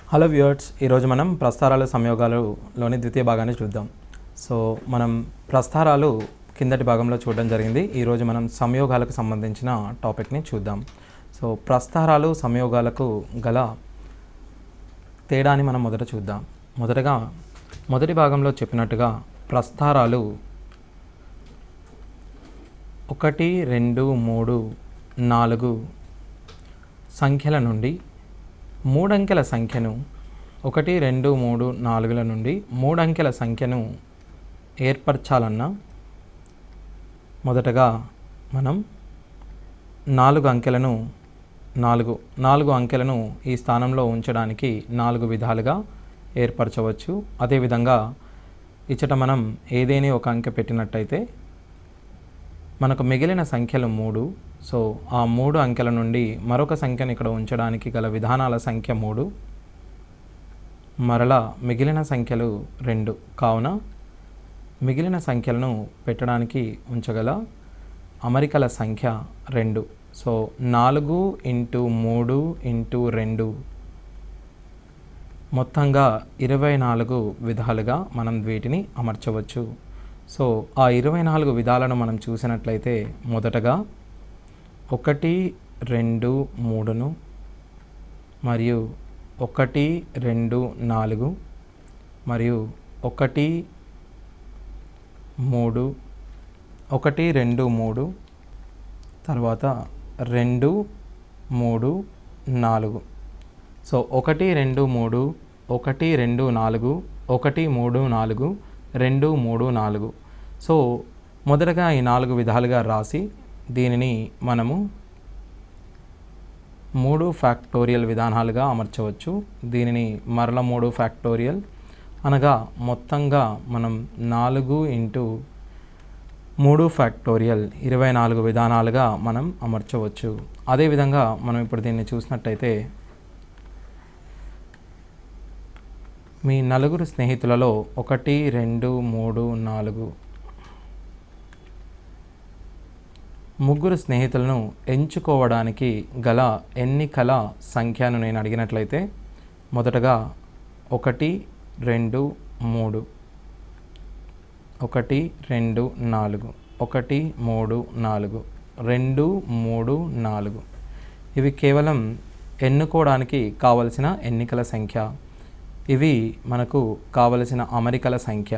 hello viewers ఈరోజు మనం ప్రస్తారాలు సంయోగాలులోని ద్వితీయ భాగాన్ని చూద్దాం సో మనం ప్రస్తారాలు కిందటి భాగంలో చూడడం జరిగింది ఈరోజు మనం సంయోగాలకు సంబంధించిన టాపిక్ని చూద్దాం సో ప్రస్తారాలు సంయోగాలకు గల తేడాని మనం మొదట చూద్దాం మొదటగా మొదటి భాగంలో చెప్పినట్టుగా ప్రస్తారాలు ఒకటి రెండు మూడు నాలుగు సంఖ్యల నుండి మూడంకెల సంఖ్యను ఒకటి రెండు మూడు నాలుగుల నుండి మూడంకెల సంఖ్యను ఏర్పరచాలన్నా మొదటగా మనం నాలుగు అంకెలను నాలుగు నాలుగు అంకెలను ఈ స్థానంలో ఉంచడానికి నాలుగు విధాలుగా ఏర్పరచవచ్చు అదేవిధంగా ఇచ్చట మనం ఏదేని ఒక అంకె పెట్టినట్టయితే మనకు మిగిలిన సంఖ్యలు మూడు సో ఆ మూడు అంకెల నుండి మరొక సంఖ్యను ఇక్కడ ఉంచడానికి గల విధానాల సంఖ్య మూడు మరలా మిగిలిన సంఖ్యలు రెండు కావున మిగిలిన సంఖ్యలను పెట్టడానికి ఉంచగల అమరికల సంఖ్య రెండు సో నాలుగు ఇంటూ మూడు ఇంటూ రెండు మొత్తంగా ఇరవై నాలుగు విధాలుగా మనం వీటిని అమర్చవచ్చు సో ఆ ఇరవై నాలుగు విధాలను మనం చూసినట్లయితే మొదటగా ఒకటి రెండు మూడును మరియు ఒకటి రెండు నాలుగు మరియు ఒకటి మూడు ఒకటి రెండు మూడు తర్వాత రెండు మూడు నాలుగు సో ఒకటి రెండు మూడు ఒకటి రెండు నాలుగు ఒకటి మూడు నాలుగు రెండు మూడు నాలుగు సో మొదటగా ఈ నాలుగు విధాలుగా రాసి దీనిని మనము మూడు ఫ్యాక్టోరియల్ విధానాలుగా అమర్చవచ్చు దీనిని మరల మూడు ఫ్యాక్టోరియల్ అనగా మొత్తంగా మనం నాలుగు ఇంటూ మూడు ఫ్యాక్టోరియల్ ఇరవై నాలుగు విధానాలుగా మనం అమర్చవచ్చు అదేవిధంగా మనం ఇప్పుడు దీన్ని చూసినట్టయితే మీ నలుగురు స్నేహితులలో ఒకటి రెండు మూడు నాలుగు ముగ్గురు స్నేహితులను ఎంచుకోవడానికి గల ఎన్నికల సంఖ్యను నేను అడిగినట్లయితే మొదటగా ఒకటి రెండు మూడు ఒకటి రెండు నాలుగు ఒకటి మూడు నాలుగు రెండు మూడు నాలుగు ఇవి కేవలం ఎన్నుకోవడానికి కావలసిన ఎన్నికల సంఖ్య ఇవి మనకు కావలసిన అమరికల సంఖ్య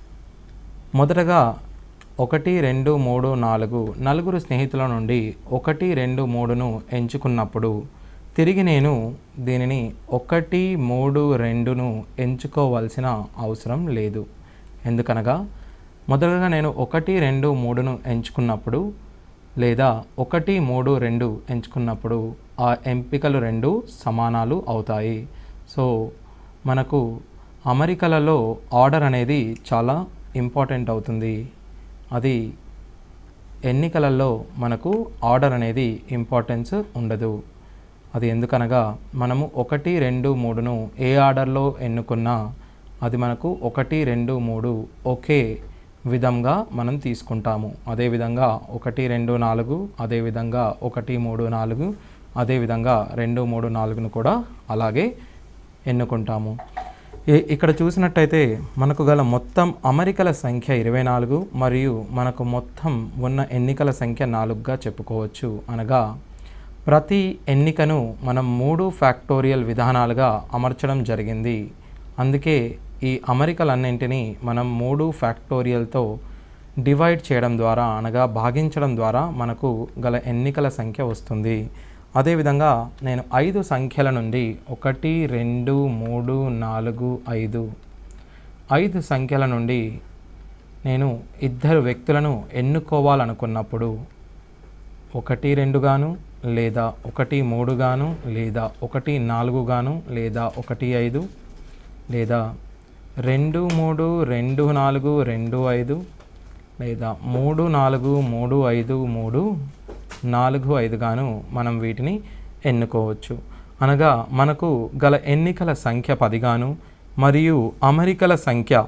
మొదటగా ఒకటి రెండు మూడు నాలుగు నలుగురు స్నేహితుల నుండి ఒకటి రెండు మూడును ఎంచుకున్నప్పుడు తిరిగి నేను దీనిని ఒకటి మూడు రెండును ఎంచుకోవాల్సిన అవసరం లేదు ఎందుకనగా మొదటగా నేను ఒకటి రెండు మూడును ఎంచుకున్నప్పుడు లేదా ఒకటి మూడు రెండు ఎంచుకున్నప్పుడు ఆ ఎంపికలు రెండు సమానాలు అవుతాయి సో మనకు అమరికలలో ఆర్డర్ అనేది చాలా ఇంపార్టెంట్ అవుతుంది అది ఎన్నికలలో మనకు ఆర్డర్ అనేది ఇంపార్టెన్స్ ఉండదు అది ఎందుకనగా మనము ఒకటి రెండు మూడును ఏ ఆర్డర్లో ఎన్నుకున్నా అది మనకు ఒకటి రెండు మూడు ఒకే విధంగా మనం తీసుకుంటాము అదేవిధంగా ఒకటి రెండు నాలుగు అదేవిధంగా ఒకటి మూడు నాలుగు అదేవిధంగా రెండు మూడు నాలుగును కూడా అలాగే ఎన్నుకుంటాము ఈ- ఇక్కడ చూసినట్టయితే మనకు గల మొత్తం అమరికల సంఖ్య ఇరవై నాలుగు మరియు మనకు మొత్తం ఉన్న ఎన్నికల సంఖ్య నాలుగుగా చెప్పుకోవచ్చు అనగా ప్రతి ఎన్నికను మనం మూడు ఫ్యాక్టోరియల్ విధానాలుగా అమర్చడం జరిగింది అందుకే ఈ అమరికలన్నింటినీ మనం మూడు ఫ్యాక్టోరియల్తో డివైడ్ చేయడం ద్వారా అనగా భాగించడం ద్వారా మనకు గల ఎన్నికల సంఖ్య వస్తుంది అదేవిధంగా నేను ఐదు సంఖ్యల నుండి ఒకటి రెండు మూడు నాలుగు ఐదు ఐదు సంఖ్యల నుండి నేను ఇద్దరు వ్యక్తులను ఎన్నుకోవాలనుకున్నప్పుడు ఒకటి రెండు గాను లేదా ఒకటి మూడు గాను లేదా ఒకటి నాలుగు గాను లేదా ఒకటి ఐదు లేదా రెండు మూడు రెండు నాలుగు రెండు ఐదు లేదా మూడు నాలుగు మూడు ఐదు మూడు నాలుగు ఐదు గాను మనం వీటిని ఎన్నుకోవచ్చు అనగా మనకు గల ఎన్నికల సంఖ్య పదిగాను మరియు అమరికల సంఖ్య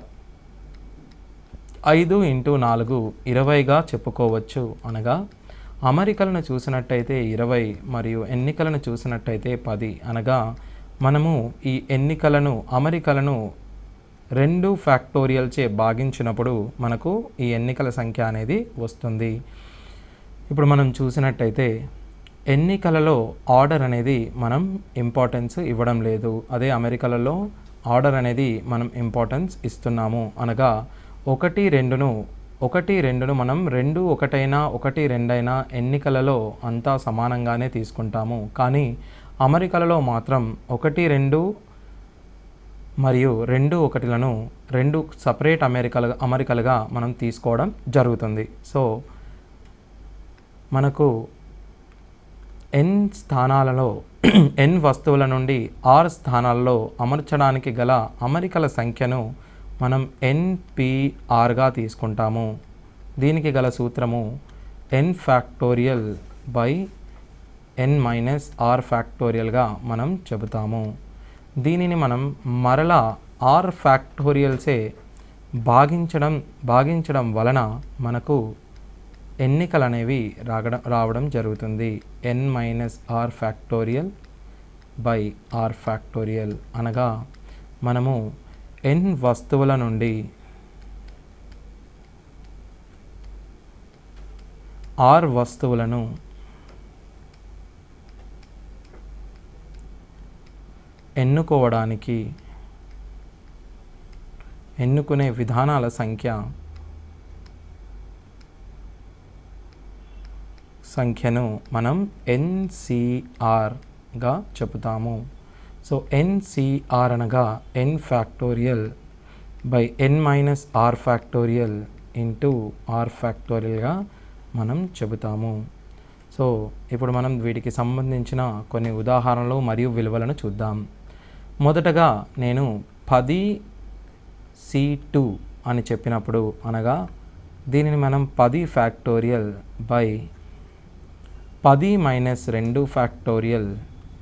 ఐదు ఇంటూ నాలుగు ఇరవైగా చెప్పుకోవచ్చు అనగా అమరికలను చూసినట్టయితే ఇరవై మరియు ఎన్నికలను చూసినట్టయితే పది అనగా మనము ఈ ఎన్నికలను అమరికలను రెండు ఫ్యాక్టోరియల్చే భాగించినప్పుడు మనకు ఈ ఎన్నికల సంఖ్య అనేది వస్తుంది ఇప్పుడు మనం చూసినట్టయితే ఎన్నికలలో ఆర్డర్ అనేది మనం ఇంపార్టెన్స్ ఇవ్వడం లేదు అదే అమెరికాలలో ఆర్డర్ అనేది మనం ఇంపార్టెన్స్ ఇస్తున్నాము అనగా ఒకటి రెండును ఒకటి రెండును మనం రెండు ఒకటైనా ఒకటి రెండైనా ఎన్నికలలో అంతా సమానంగానే తీసుకుంటాము కానీ అమెరికాలలో మాత్రం ఒకటి రెండు మరియు రెండు ఒకటిలను రెండు సపరేట్ అమెరికలు అమరికలుగా మనం తీసుకోవడం జరుగుతుంది సో మనకు ఎన్ స్థానాలలో ఎన్ వస్తువుల నుండి ఆర్ స్థానాల్లో అమర్చడానికి గల అమరికల సంఖ్యను మనం ఎన్పిఆర్గా తీసుకుంటాము దీనికి గల సూత్రము N factorial by N minus R ఫ్యాక్టోరియల్గా మనం చెబుతాము దీనిని మనం మరలా ఆర్ ఫ్యాక్టోరియల్సే భాగించడం భాగించడం వలన మనకు ఎన్నికలు అనేవి రాగడం రావడం జరుగుతుంది N minus R factorial by R factorial అనగా మనము ఎన్ వస్తువుల నుండి ఆర్ వస్తువులను ఎన్నుకోవడానికి ఎన్నుకునే విధానాల సంఖ్య సంఖ్యను మనం ఎన్సిఆర్గా చెబుతాము సో ఎన్సిఆర్ అనగా N factorial by N minus R factorial into are ఫ్యాక్టోరియల్గా మనం చెబుతాము సో ఇప్పుడు మనం వీటికి సంబంధించిన కొన్ని ఉదాహరణలు మరియు విలువలను చూద్దాం మొదటగా నేను పది సి టూ అని చెప్పినప్పుడు అనగా దీనిని మనం పది ఫ్యాక్టోరియల్ బై పది మైనస్ రెండు ఫ్యాక్టోరియల్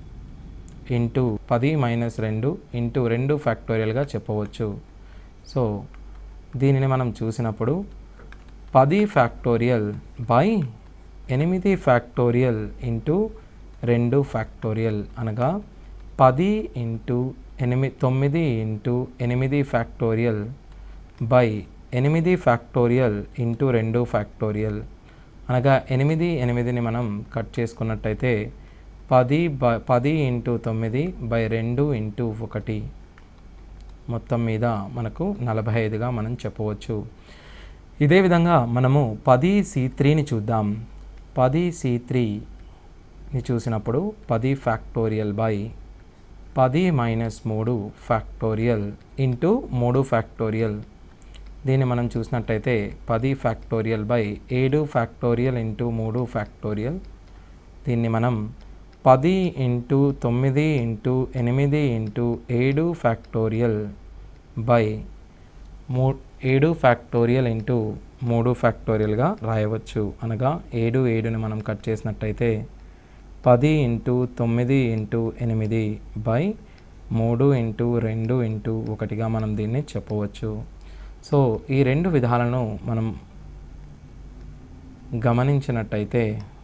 ఇంటూ పది మైనస్ రెండు ఇంటూ రెండు ఫ్యాక్టోరియల్గా చెప్పవచ్చు సో దీనిని మనం చూసినప్పుడు పది ఫ్యాక్టోరియల్ బై ఎనిమిది ఫ్యాక్టోరియల్ ఇంటూ రెండు ఫ్యాక్టోరియల్ అనగా పది ఇంటూ ఎనిమిది తొమ్మిది ఇంటూ ఎనిమిది ఫ్యాక్టోరియల్ బై ఎనిమిది ఫ్యాక్టోరియల్ ఇంటూ రెండు ఫ్యాక్టోరియల్ అనగా ఎనిమిది ఎనిమిదిని మనం కట్ చేసుకున్నట్టయితే పది బ పది ఇంటూ తొమ్మిది బై రెండు ఇంటూ ఒకటి మొత్తం మీద మనకు నలభై ఐదుగా మనం చెప్పవచ్చు ఇదే విధంగా మనము పది సి త్రీని చూద్దాం పది సి త్రీని చూసినప్పుడు పది ఫ్యాక్టోరియల్ బై పది మైనస్ మూడు ఫ్యాక్టోరియల్ ఇంటూ మూడు ఫ్యాక్టోరియల్ దీన్ని మనం చూసినట్టయితే పది ఫ్యాక్టోరియల్ బై ఏడు ఫ్యాక్టోరియల్ ఇంటూ మూడు ఫ్యాక్టోరియల్ దీన్ని మనం పది ఇంటూ తొమ్మిది ఇంటూ ఎనిమిది ఇంటూ ఏడు ఫ్యాక్టోరియల్ బై మూ ఏడు ఫ్యాక్టోరియల్ ఇంటూ మూడు ఫ్యాక్టోరియల్గా రాయవచ్చు అనగా ఏడు ఏడుని మనం కట్ చేసినట్టయితే పది ఇంటూ తొమ్మిది ఇంటూ ఎనిమిది బై మూడు ఇంటూ రెండు ఇంటూ ఒకటిగా మనం దీన్ని చెప్పవచ్చు సో ఈ రెండు విధాలను మనం గమనించినట్టయితే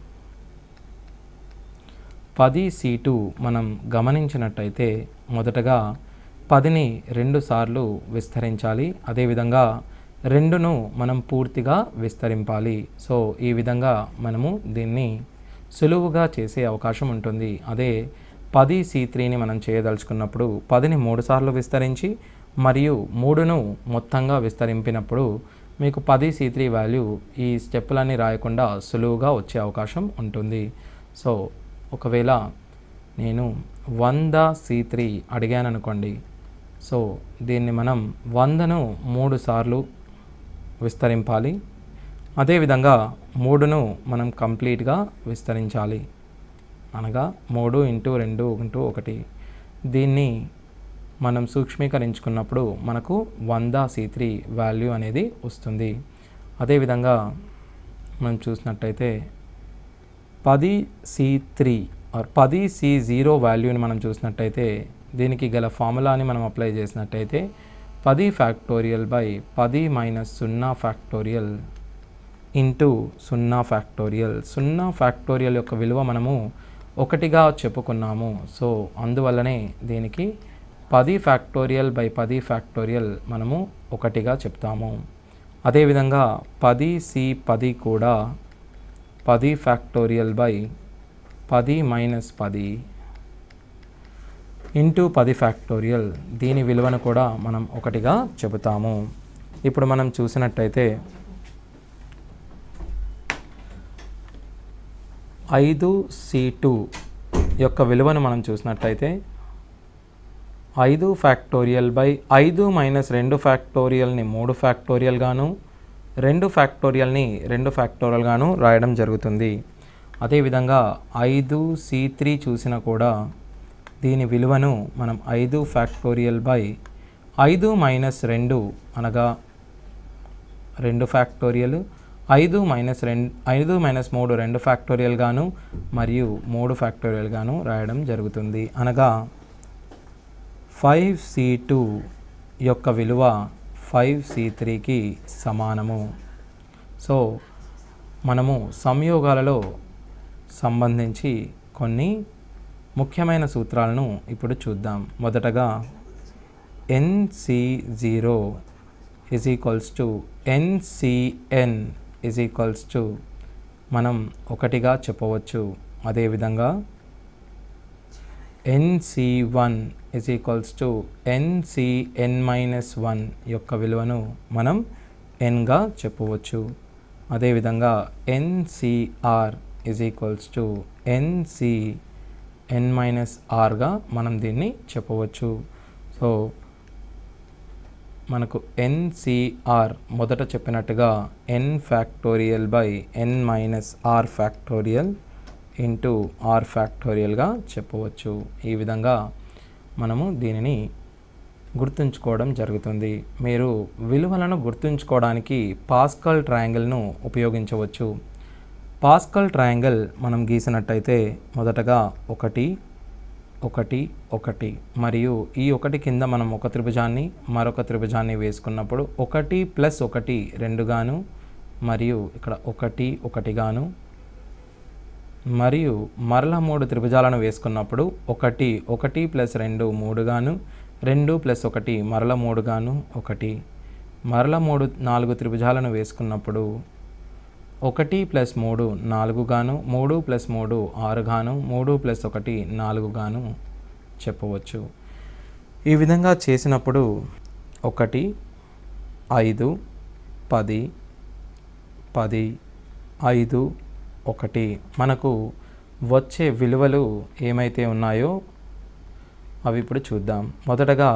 పది సీటు మనం గమనించినట్టయితే మొదటగా పదిని రెండు సార్లు విస్తరించాలి అదేవిధంగా రెండును మనం పూర్తిగా విస్తరింపాలి సో ఈ విధంగా మనము దీన్ని సులువుగా చేసే అవకాశం ఉంటుంది అదే పది సి త్రీని మనం చేయదలుచుకున్నప్పుడు పదిని మూడు సార్లు విస్తరించి మరియు మూడును మొత్తంగా విస్తరింపినప్పుడు మీకు పది సి త్రీ వాల్యూ ఈ స్టెప్పులన్నీ రాయకుండా సులువుగా వచ్చే అవకాశం ఉంటుంది సో ఒకవేళ నేను వంద సి త్రీ అడిగాను అనుకోండి సో దీన్ని మనం వందను మూడు సార్లు విస్తరింపాలి అదేవిధంగా మూడును మనం కంప్లీట్గా విస్తరించాలి అనగా మూడు ఇంటూ రెండు ఇంటూ ఒకటి దీన్ని మనం సూక్ష్మీకరించుకున్నప్పుడు మనకు వంద సి త్రీ వాల్యూ అనేది వస్తుంది అదేవిధంగా మనం చూసినట్టయితే పది సి త్రీ ఆర్ పది సి జీరో వాల్యూని మనం చూసినట్టయితే దీనికి గల ఫార్ములాని మనం అప్లై చేసినట్టయితే పది ఫ్యాక్టోరియల్ బై పది మైనస్ సున్నా ఫ్యాక్టోరియల్ ఇంటూ సున్నా ఫ్యాక్టోరియల్ సున్నా ఫ్యాక్టోరియల్ యొక్క విలువ మనము ఒకటిగా చెప్పుకున్నాము సో అందువల్లనే దీనికి పది ఫ్యాక్టోరియల్ బై పది ఫ్యాక్టోరియల్ మనము ఒకటిగా చెప్తాము అదేవిధంగా పది సి పది కూడా పది ఫ్యాక్టోరియల్ బై పది మైనస్ పది ఇంటూ పది ఫ్యాక్టోరియల్ దీని విలువను కూడా మనం ఒకటిగా చెబుతాము ఇప్పుడు మనం చూసినట్టయితే ఐదు సి టూ యొక్క విలువను మనం చూసినట్టయితే ఐదు ఫ్యాక్టోరియల్ బై ఐదు మైనస్ రెండు ఫ్యాక్టోరియల్ని మూడు ఫ్యాక్టోరియల్గాను రెండు ఫ్యాక్టోరియల్ని రెండు ఫ్యాక్టోరియల్గాను రాయడం జరుగుతుంది అదేవిధంగా ఐదు సి త్రీ చూసినా కూడా దీని విలువను మనం ఐదు ఫ్యాక్టోరియల్ బై ఐదు మైనస్ రెండు అనగా రెండు ఫ్యాక్టోరియల్ ఐదు మైనస్ రెండు ఐదు మైనస్ మూడు రెండు ఫ్యాక్టోరియల్ గాను మరియు మూడు ఫ్యాక్టోరియల్ గాను రాయడం జరుగుతుంది అనగా ఫైవ్ సి టూ యొక్క విలువ ఫైవ్ సి త్రీకి సమానము సో మనము సంయోగాలలో సంబంధించి కొన్ని ముఖ్యమైన సూత్రాలను ఇప్పుడు చూద్దాం మొదటగా N C zero is equals to N C N is equals to మనం ఒకటిగా చెప్పవచ్చు అదేవిధంగా N C one is equals to N C N minus one యొక్క విలువను మనం ఎన్గా చెప్పవచ్చు అదేవిధంగా N C R is equals to N C N minus ఆర్గా మనం దీన్ని చెప్పవచ్చు సో మనకు ఎన్సిఆర్ మొదట చెప్పినట్టుగా N factorial by N minus R factorial into are ఫ్యాక్టోరియల్గా చెప్పవచ్చు ఈ విధంగా మనము దీనిని గుర్తుంచుకోవడం జరుగుతుంది మీరు విలువలను గుర్తుంచుకోవడానికి పాస్కల్ ట్రయాంగిల్ను ఉపయోగించవచ్చు పాస్కల్ ట్రయాంగిల్ మనం గీసినట్టయితే మొదటగా ఒకటి ఒకటి ఒకటి మరియు ఈ ఒకటి కింద మనం ఒక త్రిభుజాన్ని మరొక త్రిభుజాన్ని వేసుకున్నప్పుడు ఒకటి ప్లస్ ఒకటి రెండుగాను మరియు ఇక్కడ ఒకటి ఒకటిగాను మరియు మరల మూడు త్రిభుజాలను వేసుకున్నప్పుడు ఒకటి ఒకటి ప్లస్ రెండు మూడుగాను రెండు ప్లస్ ఒకటి మరల మూడుగాను ఒకటి మరల మూడు నాలుగు త్రిభుజాలను వేసుకున్నప్పుడు ఒకటి ప్లస్ మూడు నాలుగుగాను మూడు ప్లస్ మూడు ఆరుగాను మూడు ప్లస్ ఒకటి నాలుగుగాను చెప్పవచ్చు ఈ విధంగా చేసినప్పుడు ఒకటి ఐదు పది పది ఐదు ఒకటి మనకు వచ్చే విలువలు ఏమైతే ఉన్నాయో అవి ఇప్పుడు చూద్దాం మొదటగా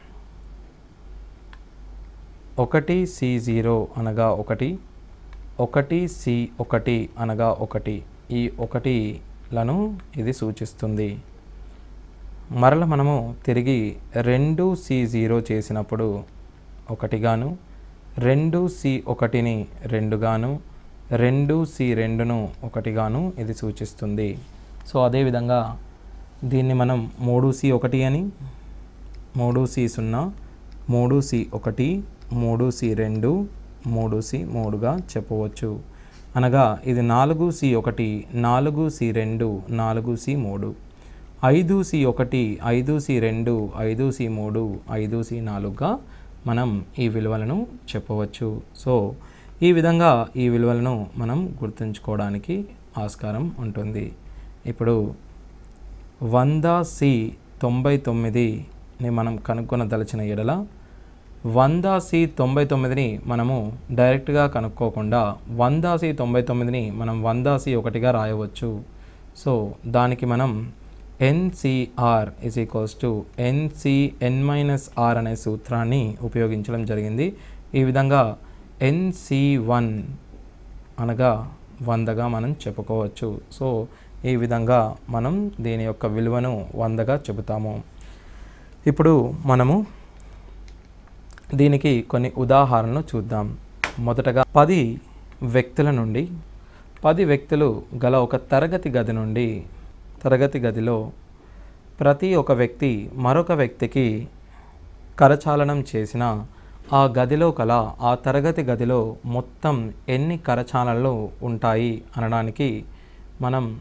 ఒకటి సి జీరో అనగా ఒకటి ఒకటి సి ఒకటి అనగా ఒకటి ఈ ఒకటిలను ఇది సూచిస్తుంది మరల మనము తిరిగి రెండు సి జీరో చేసినప్పుడు ఒకటిగాను రెండు సి ఒకటిని రెండుగాను రెండు సి రెండును ఒకటిగాను ఇది సూచిస్తుంది సో అదేవిధంగా దీన్ని మనం మూడు సి ఒకటి అని మూడు సి సున్నా మూడు సి ఒకటి మూడు సి రెండు మూడు సి మూడుగా చెప్పవచ్చు అనగా ఇది నాలుగు సి ఒకటి నాలుగు సి రెండు నాలుగు సి మూడు ఐదు సి ఒకటి ఐదు సి రెండు ఐదు సి మూడు ఐదు సి నాలుగుగా మనం ఈ విలువలను చెప్పవచ్చు సో ఈ విధంగా ఈ విలువలను మనం గుర్తుంచుకోవడానికి ఆస్కారం ఉంటుంది ఇప్పుడు వంద సి తొంభై తొమ్మిదిని మనం కనుక్కొనదలిచిన ఎడల వంద సి తొంభై తొమ్మిదిని మనము డైరెక్ట్గా కనుక్కోకుండా వంద సి తొంభై తొమ్మిదిని మనం వంద సి ఒకటిగా రాయవచ్చు సో దానికి మనం N C R is equals to N C N minus R అనే సూత్రాన్ని ఉపయోగించడం జరిగింది ఈ విధంగా ఎన్సి వన్ అనగా వందగా మనం చెప్పుకోవచ్చు సో ఈ విధంగా మనం దీని యొక్క విలువను వందగా చెబుతాము ఇప్పుడు మనము దీనికి కొన్ని ఉదాహరణలు చూద్దాం మొదటగా పది వ్యక్తుల నుండి పది వ్యక్తులు గల ఒక తరగతి గది నుండి తరగతి గదిలో ప్రతి ఒక వ్యక్తి మరొక వ్యక్తికి కరచాలనం చేసిన ఆ గదిలో కల ఆ తరగతి గదిలో మొత్తం ఎన్ని కరచాలనలు ఉంటాయి అనడానికి మనం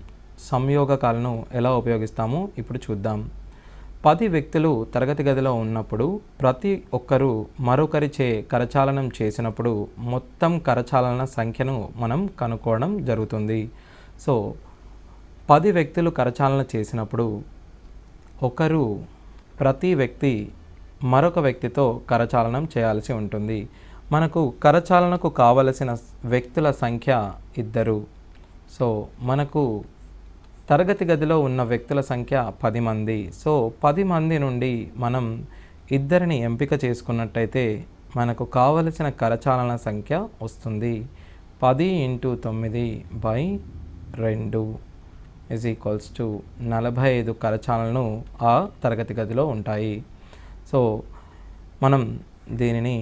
సంయోగకాలను ఎలా ఉపయోగిస్తామో ఇప్పుడు చూద్దాం పది వ్యక్తులు తరగతి గదిలో ఉన్నప్పుడు ప్రతి ఒక్కరూ మరొకరిచే కరచాలనం చేసినప్పుడు మొత్తం కరచాలన సంఖ్యను మనం కనుక్కోవడం జరుగుతుంది సో పది వ్యక్తులు కరచాలన చేసినప్పుడు ఒకరు ప్రతి వ్యక్తి మరొక వ్యక్తితో కరచాలనం చేయాల్సి ఉంటుంది మనకు కరచాలనకు కావలసిన వ్యక్తుల సంఖ్య ఇద్దరు సో మనకు తరగతి గదిలో ఉన్న వ్యక్తుల సంఖ్య పది మంది సో పది మంది నుండి మనం ఇద్దరిని ఎంపిక చేసుకున్నట్టయితే మనకు కావలసిన కరచాలన సంఖ్య వస్తుంది పది ఇంటూ తొమ్మిది బై రెండు ఇజ్ ఈక్వల్స్ టు నలభై ఐదు కరచాలనలు ఆ తరగతి గదిలో ఉంటాయి సో మనం దీనిని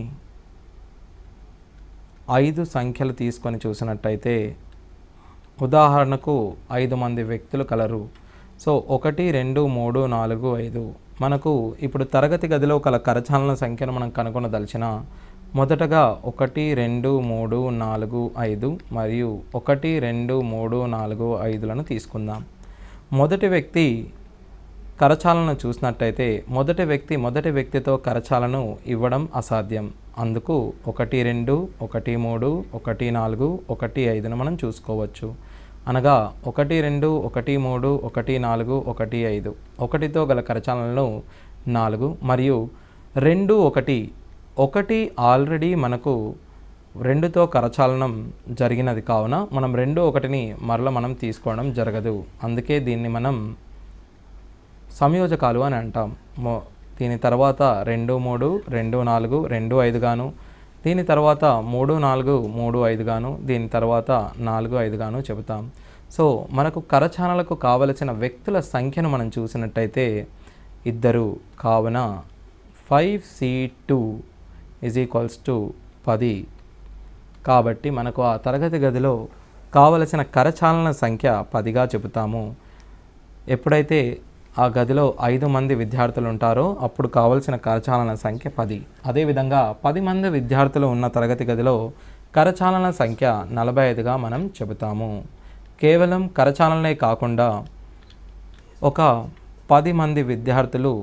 ఐదు సంఖ్యలు తీసుకొని చూసినట్టయితే ఉదాహరణకు ఐదు మంది వ్యక్తులు కలరు సో ఒకటి రెండు మూడు నాలుగు ఐదు మనకు ఇప్పుడు తరగతి గదిలో కల కరచాలన సంఖ్యను మనం కనుగొనదలిచిన మొదటగా ఒకటి రెండు మూడు నాలుగు ఐదు మరియు ఒకటి రెండు మూడు నాలుగు ఐదులను తీసుకుందాం మొదటి వ్యక్తి కరచాలను చూసినట్టయితే మొదటి వ్యక్తి మొదటి వ్యక్తితో కరచాలను ఇవ్వడం అసాధ్యం అందుకు ఒకటి రెండు ఒకటి మూడు ఒకటి నాలుగు ఒకటి ఐదును మనం చూసుకోవచ్చు అనగా ఒకటి రెండు ఒకటి మూడు ఒకటి నాలుగు ఒకటి ఐదు ఒకటితో గల కరచాలనలు నాలుగు మరియు రెండు ఒకటి ఒకటి ఆల్రెడీ మనకు రెండుతో కరచాలనం జరిగినది కావున మనం రెండు ఒకటిని మరల మనం తీసుకోవడం జరగదు అందుకే దీన్ని మనం సంయోజకాలు అని అంటాం మొ దీని తర్వాత రెండు మూడు రెండు నాలుగు రెండు ఐదు గాను దీని తర్వాత మూడు నాలుగు మూడు ఐదు గాను దీని తర్వాత నాలుగు ఐదు గాను చెబుతాం సో మనకు కరచాలనలకు కావలసిన వ్యక్తుల సంఖ్యను మనం చూసినట్టయితే ఇద్దరు కావున five C two is equals to పది కాబట్టి మనకు ఆ తరగతి గదిలో కావలసిన కరచాలన సంఖ్య పదిగా చెబుతాము ఎప్పుడైతే ఆ గదిలో ఐదు మంది విద్యార్థులు ఉంటారో అప్పుడు కావలసిన కరచాలన సంఖ్య పది అదేవిధంగా పది మంది విద్యార్థులు ఉన్న తరగతి గదిలో కరచాలన సంఖ్య నలభై ఐదుగా మనం చెబుతాము కేవలం కరచాలనే కాకుండా ఒక పది మంది విద్యార్థులు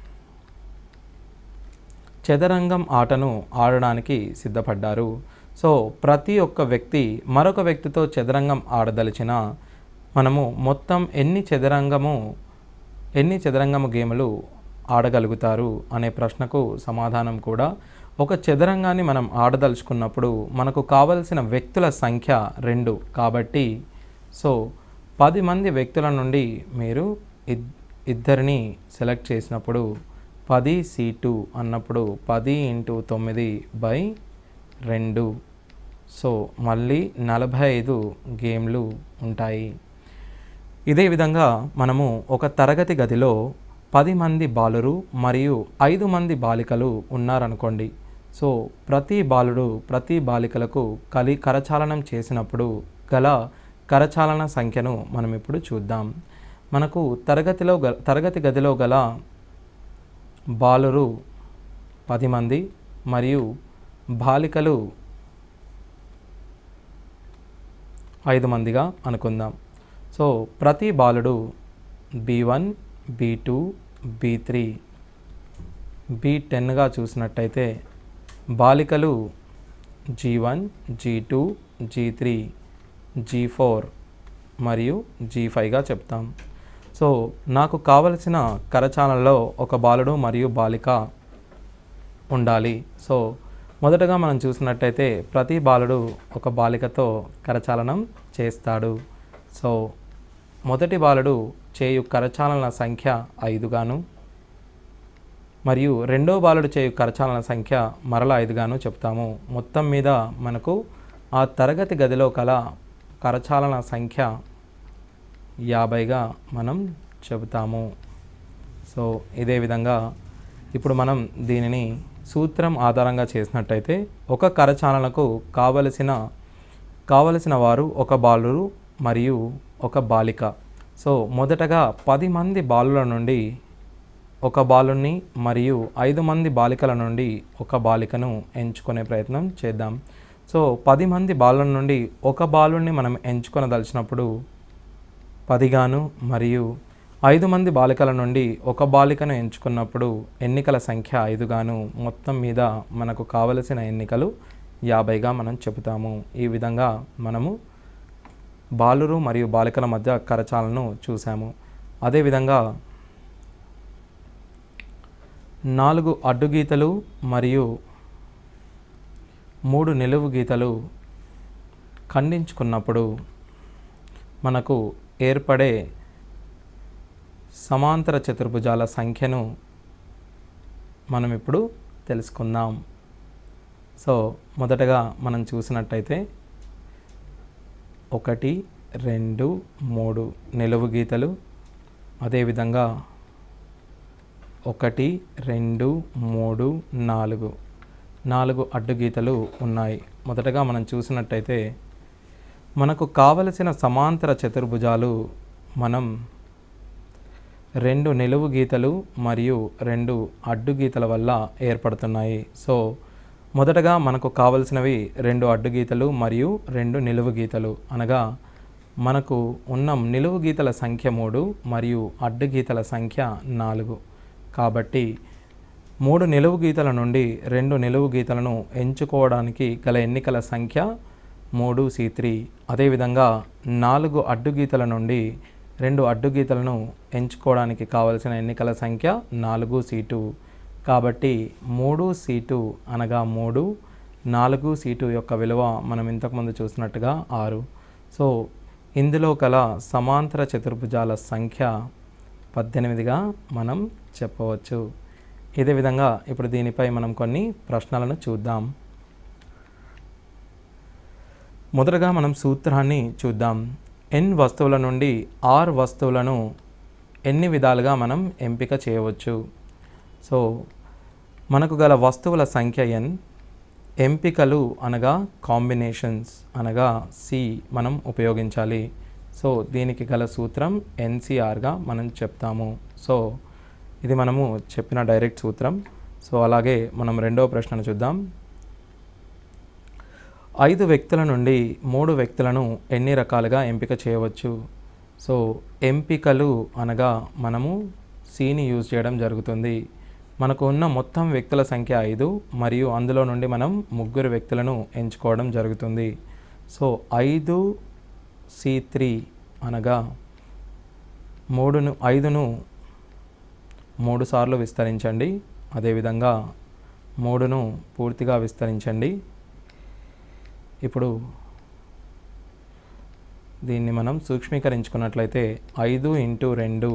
చదరంగం ఆటను ఆడడానికి సిద్ధపడ్డారు సో ప్రతి ఒక్క వ్యక్తి మరొక వ్యక్తితో చదరంగం ఆడదలిచిన మనము మొత్తం ఎన్ని చదరంగము ఎన్ని చదరంగము గేములు ఆడగలుగుతారు అనే ప్రశ్నకు సమాధానం కూడా ఒక చదరంగాన్ని మనం ఆడదలుచుకున్నప్పుడు మనకు కావలసిన వ్యక్తుల సంఖ్య రెండు కాబట్టి సో పది మంది వ్యక్తుల నుండి మీరు ఇద్ ఇద్దరిని సెలెక్ట్ చేసినప్పుడు పది సి టూ అన్నప్పుడు పది ఇంటూ తొమ్మిది బై రెండు సో మళ్ళీ నలభై ఐదు గేమ్లు ఉంటాయి ఇదే విధంగా మనము ఒక తరగతి గదిలో పది మంది బాలురు మరియు ఐదు మంది బాలికలు ఉన్నారనుకోండి సో ప్రతి బాలుడు ప్రతి బాలికలకు కలి కరచాలనం చేసినప్పుడు గల కరచాలన సంఖ్యను మనం ఇప్పుడు చూద్దాం మనకు తరగతిలో గ తరగతి గదిలో గల బాలురు పది మంది మరియు బాలికలు ఐదు మందిగా అనుకుందాం సో ప్రతి బాలుడు B one B two B three B టెన్గా చూసినట్టయితే బాలికలు G one G two G three G four మరియు జీ ఫైవ్గా చెప్తాం సో నాకు కావలసిన కరచాలనలో ఒక బాలుడు మరియు బాలిక ఉండాలి సో మొదటగా మనం చూసినట్టయితే ప్రతి బాలుడు ఒక బాలికతో కరచాలనం చేస్తాడు సో మొదటి బాలుడు చేయు కరచాలన సంఖ్య ఐదుగాను మరియు రెండో బాలుడు చేయు కరచాలన సంఖ్య మరల ఐదుగాను చెప్తాము మొత్తం మీద మనకు ఆ తరగతి గదిలో కల కరచాలన సంఖ్య యాభైగా మనం చెబుతాము సో ఇదే విధంగా ఇప్పుడు మనం దీనిని సూత్రం ఆధారంగా చేసినట్టయితే ఒక కరచాలనకు కావలసిన కావలసిన వారు ఒక బాలురు మరియు ఒక బాలిక సో మొదటగా పది మంది బాలుల నుండి ఒక బాలుని మరియు ఐదు మంది బాలికల నుండి ఒక బాలికను ఎంచుకునే ప్రయత్నం చేద్దాం సో పది మంది బాలుల నుండి ఒక బాలుని మనం ఎంచుకొనదలిచినప్పుడు పదిగాను మరియు ఐదు మంది బాలికల నుండి ఒక బాలికను ఎంచుకున్నప్పుడు ఎన్నికల సంఖ్య ఐదుగాను మొత్తం మీద మనకు కావలసిన ఎన్నికలు యాభైగా మనం చెబుతాము ఈ విధంగా మనము బాలురు మరియు బాలికల మధ్య కరచాలను చూసాము అదేవిధంగా నాలుగు అడ్డు గీతలు మరియు మూడు నిలువు గీతలు ఖండించుకున్నప్పుడు మనకు ఏర్పడే సమాంతర చతుర్భుజాల సంఖ్యను మనం ఇప్పుడు తెలుసుకుందాం సో మొదటగా మనం చూసినట్టయితే ఒకటి రెండు మూడు నిలువు గీతలు అదేవిధంగా ఒకటి రెండు మూడు నాలుగు నాలుగు అడ్డు గీతలు ఉన్నాయి మొదటగా మనం చూసినట్టయితే మనకు కావలసిన సమాంతర చతుర్భుజాలు మనం రెండు నిలువు గీతలు మరియు రెండు అడ్డు గీతల వల్ల ఏర్పడుతున్నాయి సో మొదటగా మనకు కావలసినవి రెండు అడ్డు గీతలు మరియు రెండు నిలువు గీతలు అనగా మనకు ఉన్న నిలువు గీతల సంఖ్య మూడు మరియు అడ్డు గీతల సంఖ్య నాలుగు కాబట్టి మూడు నిలువు గీతల నుండి రెండు నిలువు గీతలను ఎంచుకోవడానికి గల ఎన్నికల సంఖ్య మూడు సి త్రీ అదేవిధంగా నాలుగు అడ్డు గీతల నుండి రెండు అడ్డు గీతలను ఎంచుకోవడానికి కావలసిన ఎన్నికల సంఖ్య నాలుగు సి టూ కాబట్టి మూడు సి టూ అనగా మూడు నాలుగు సి టూ యొక్క విలువ మనం ఇంతకుముందు చూసినట్టుగా ఆరు సో ఇందులో కల సమాంతర చతుర్భుజాల సంఖ్య పద్దెనిమిదిగా మనం చెప్పవచ్చు ఇదే విధంగా ఇప్పుడు దీనిపై మనం కొన్ని ప్రశ్నలను చూద్దాం మొదటగా మనం సూత్రాన్ని చూద్దాం ఎన్ వస్తువుల నుండి ఆర్ వస్తువులను ఎన్ని విధాలుగా మనం ఎంపిక చేయవచ్చు సో మనకు గల వస్తువుల సంఖ్య ఎన్ ఎంపికలు అనగా కాంబినేషన్స్ అనగా సి మనం ఉపయోగించాలి సో దీనికి గల సూత్రం ఎన్సిఆర్గా మనం చెప్తాము సో ఇది మనము చెప్పిన డైరెక్ట్ సూత్రం సో అలాగే మనం రెండవ ప్రశ్నను చూద్దాం ఐదు వ్యక్తుల నుండి మూడు వ్యక్తులను ఎన్ని రకాలుగా ఎంపిక చేయవచ్చు సో ఎంపికలు అనగా మనము సిని యూజ్ చేయడం జరుగుతుంది మనకు ఉన్న మొత్తం వ్యక్తుల సంఖ్య ఐదు మరియు అందులో నుండి మనం ముగ్గురు వ్యక్తులను ఎంచుకోవడం జరుగుతుంది సో ఐదు సి త్రీ అనగా మూడును ఐదును మూడు సార్లు విస్తరించండి అదేవిధంగా మూడును పూర్తిగా విస్తరించండి ఇప్పుడు దీన్ని మనం సూక్ష్మీకరించుకున్నట్లయితే ఐదు ఇంటూ రెండు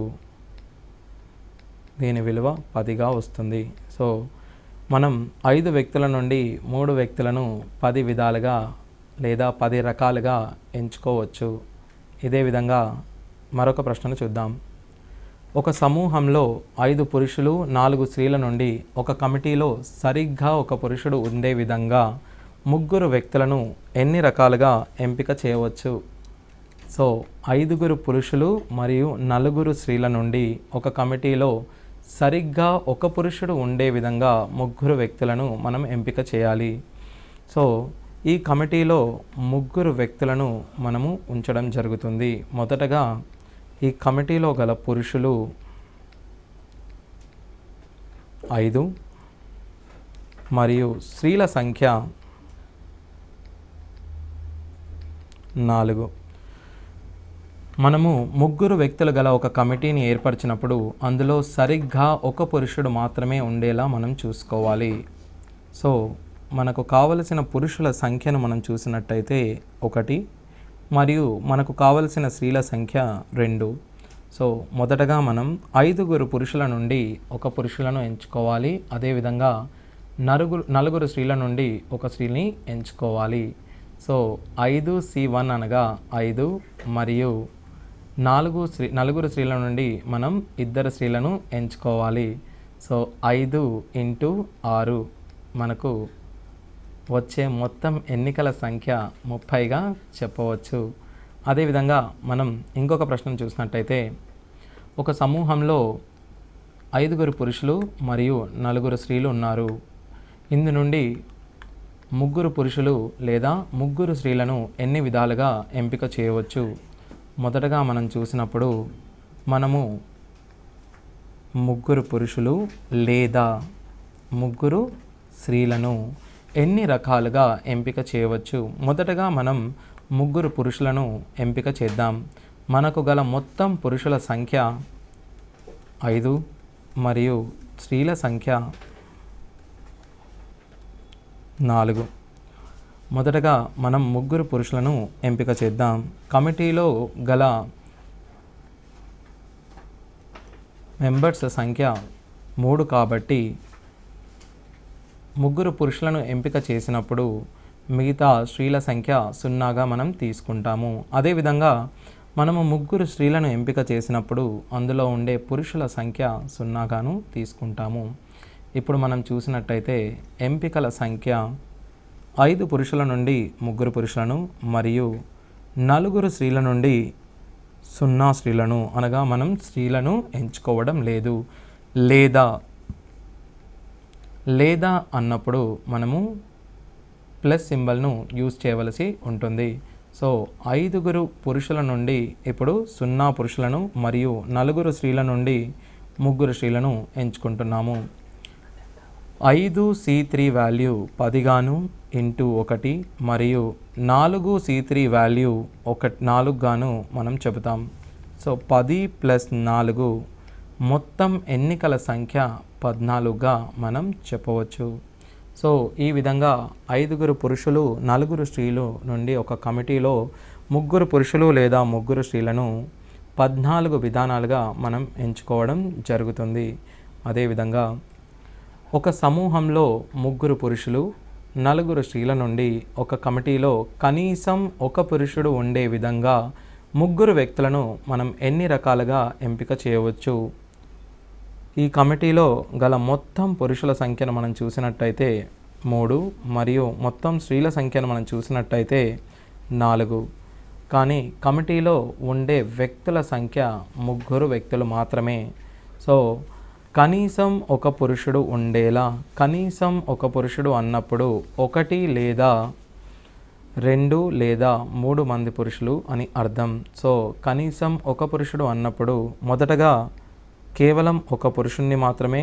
దీని విలువ పదిగా వస్తుంది సో మనం ఐదు వ్యక్తుల నుండి మూడు వ్యక్తులను పది విధాలుగా లేదా పది రకాలుగా ఎంచుకోవచ్చు ఇదే విధంగా మరొక ప్రశ్నను చూద్దాం ఒక సమూహంలో ఐదు పురుషులు నాలుగు స్త్రీల నుండి ఒక కమిటీలో సరిగ్గా ఒక పురుషుడు ఉండే విధంగా ముగ్గురు వ్యక్తులను ఎన్ని రకాలుగా ఎంపిక చేయవచ్చు సో ఐదుగురు పురుషులు మరియు నలుగురు స్త్రీల నుండి ఒక కమిటీలో సరిగ్గా ఒక పురుషుడు ఉండే విధంగా ముగ్గురు వ్యక్తులను మనం ఎంపిక చేయాలి సో ఈ కమిటీలో ముగ్గురు వ్యక్తులను మనము ఉంచడం జరుగుతుంది మొదటగా ఈ కమిటీలో గల పురుషులు ఐదు మరియు స్త్రీల సంఖ్య నాలుగు మనము ముగ్గురు వ్యక్తులు గల ఒక కమిటీని ఏర్పరిచినప్పుడు అందులో సరిగ్గా ఒక పురుషుడు మాత్రమే ఉండేలా మనం చూసుకోవాలి సో మనకు కావలసిన పురుషుల సంఖ్యను మనం చూసినట్టయితే ఒకటి మరియు మనకు కావలసిన స్త్రీల సంఖ్య రెండు సో మొదటగా మనం ఐదుగురు పురుషుల నుండి ఒక పురుషులను ఎంచుకోవాలి అదేవిధంగా నలుగురు నలుగురు స్త్రీల నుండి ఒక స్త్రీని ఎంచుకోవాలి సో ఐదు సి వన్ అనగా ఐదు మరియు నాలుగు స్త్రీ నలుగురు స్త్రీల నుండి మనం ఇద్దరు స్త్రీలను ఎంచుకోవాలి సో ఐదు ఇంటూ ఆరు మనకు వచ్చే మొత్తం ఎన్నికల సంఖ్య ముప్పైగా చెప్పవచ్చు అదేవిధంగా మనం ఇంకొక ప్రశ్న చూసినట్టయితే ఒక సమూహంలో ఐదుగురు పురుషులు మరియు నలుగురు స్త్రీలు ఉన్నారు ఇందు నుండి ముగ్గురు పురుషులు లేదా ముగ్గురు స్త్రీలను ఎన్ని విధాలుగా ఎంపిక చేయవచ్చు మొదటగా మనం చూసినప్పుడు మనము ముగ్గురు పురుషులు లేదా ముగ్గురు స్త్రీలను ఎన్ని రకాలుగా ఎంపిక చేయవచ్చు మొదటగా మనం ముగ్గురు పురుషులను ఎంపిక చేద్దాం మనకు గల మొత్తం పురుషుల సంఖ్య ఐదు మరియు స్త్రీల సంఖ్య నాలుగు మొదటగా మనం ముగ్గురు పురుషులను ఎంపిక చేద్దాం కమిటీలో గల మెంబర్స్ సంఖ్య మూడు కాబట్టి ముగ్గురు పురుషులను ఎంపిక చేసినప్పుడు మిగతా స్త్రీల సంఖ్య సున్నాగా మనం తీసుకుంటాము అదేవిధంగా మనము ముగ్గురు స్త్రీలను ఎంపిక చేసినప్పుడు అందులో ఉండే పురుషుల సంఖ్య సున్నాగాను తీసుకుంటాము ఇప్పుడు మనం చూసినట్టయితే ఎంపికల సంఖ్య ఐదు పురుషుల నుండి ముగ్గురు పురుషులను మరియు నలుగురు స్త్రీల నుండి సున్నా స్త్రీలను అనగా మనం స్త్రీలను ఎంచుకోవడం లేదు లేదా లేదా అన్నప్పుడు మనము ప్లస్ సింబల్ను యూజ్ చేయవలసి ఉంటుంది సో ఐదుగురు పురుషుల నుండి ఇప్పుడు సున్నా పురుషులను మరియు నలుగురు స్త్రీల నుండి ముగ్గురు స్త్రీలను ఎంచుకుంటున్నాము ఐదు సి త్రీ వాల్యూ పదిగాను ఇంటూ ఒకటి మరియు నాలుగు సి త్రీ వాల్యూ ఒక నాలుగుగాను మనం చెబుతాం సో పది ప్లస్ నాలుగు మొత్తం ఎన్నికల సంఖ్య పద్నాలుగుగా మనం చెప్పవచ్చు సో ఈ విధంగా ఐదుగురు పురుషులు నలుగురు స్త్రీలు నుండి ఒక కమిటీలో ముగ్గురు పురుషులు లేదా ముగ్గురు స్త్రీలను పద్నాలుగు విధానాలుగా మనం ఎంచుకోవడం జరుగుతుంది అదేవిధంగా ఒక సమూహంలో ముగ్గురు పురుషులు నలుగురు స్త్రీల నుండి ఒక కమిటీలో కనీసం ఒక పురుషుడు ఉండే విధంగా ముగ్గురు వ్యక్తులను మనం ఎన్ని రకాలుగా ఎంపిక చేయవచ్చు ఈ కమిటీలో గల మొత్తం పురుషుల సంఖ్యను మనం చూసినట్టయితే మూడు మరియు మొత్తం స్త్రీల సంఖ్యను మనం చూసినట్టయితే నాలుగు కానీ కమిటీలో ఉండే వ్యక్తుల సంఖ్య ముగ్గురు వ్యక్తులు మాత్రమే సో కనీసం ఒక పురుషుడు ఉండేలా కనీసం ఒక పురుషుడు అన్నప్పుడు ఒకటి లేదా రెండు లేదా మూడు మంది పురుషులు అని అర్థం సో కనీసం ఒక పురుషుడు అన్నప్పుడు మొదటగా కేవలం ఒక పురుషుణ్ణి మాత్రమే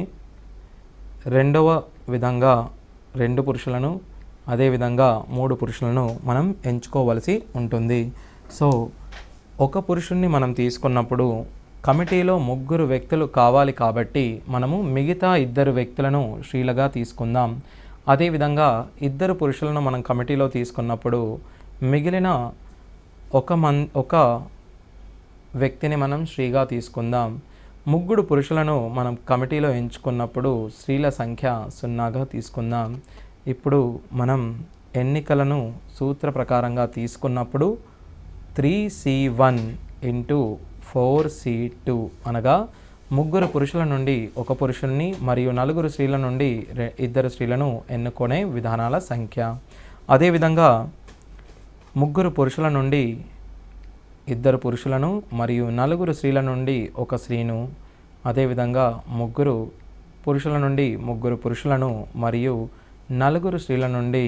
రెండవ విధంగా రెండు పురుషులను అదేవిధంగా మూడు పురుషులను మనం ఎంచుకోవలసి ఉంటుంది సో ఒక పురుషుణ్ణి మనం తీసుకున్నప్పుడు కమిటీలో ముగ్గురు వ్యక్తులు కావాలి కాబట్టి మనము మిగతా ఇద్దరు వ్యక్తులను స్త్రీలుగా తీసుకుందాం అదేవిధంగా ఇద్దరు పురుషులను మనం కమిటీలో తీసుకున్నప్పుడు మిగిలిన ఒక మన్ ఒక వ్యక్తిని మనం స్త్రీగా తీసుకుందాం ముగ్గురు పురుషులను మనం కమిటీలో ఎంచుకున్నప్పుడు స్త్రీల సంఖ్య సున్నాగా తీసుకుందాం ఇప్పుడు మనం ఎన్నికలను సూత్ర ప్రకారంగా తీసుకున్నప్పుడు three C one into four C two అనగా ముగ్గురు పురుషుల నుండి ఒక పురుషుల్ని మరియు నలుగురు స్త్రీల నుండి రె- ఇద్దరు స్త్రీలను ఎన్నుకునే విధానాల సంఖ్య అదేవిధంగా ముగ్గురు పురుషుల నుండి ఇద్దరు పురుషులను మరియు నలుగురు స్త్రీల నుండి ఒక స్త్రీను అదేవిధంగా ముగ్గురు పురుషుల నుండి ముగ్గురు పురుషులను మరియు నలుగురు స్త్రీల నుండి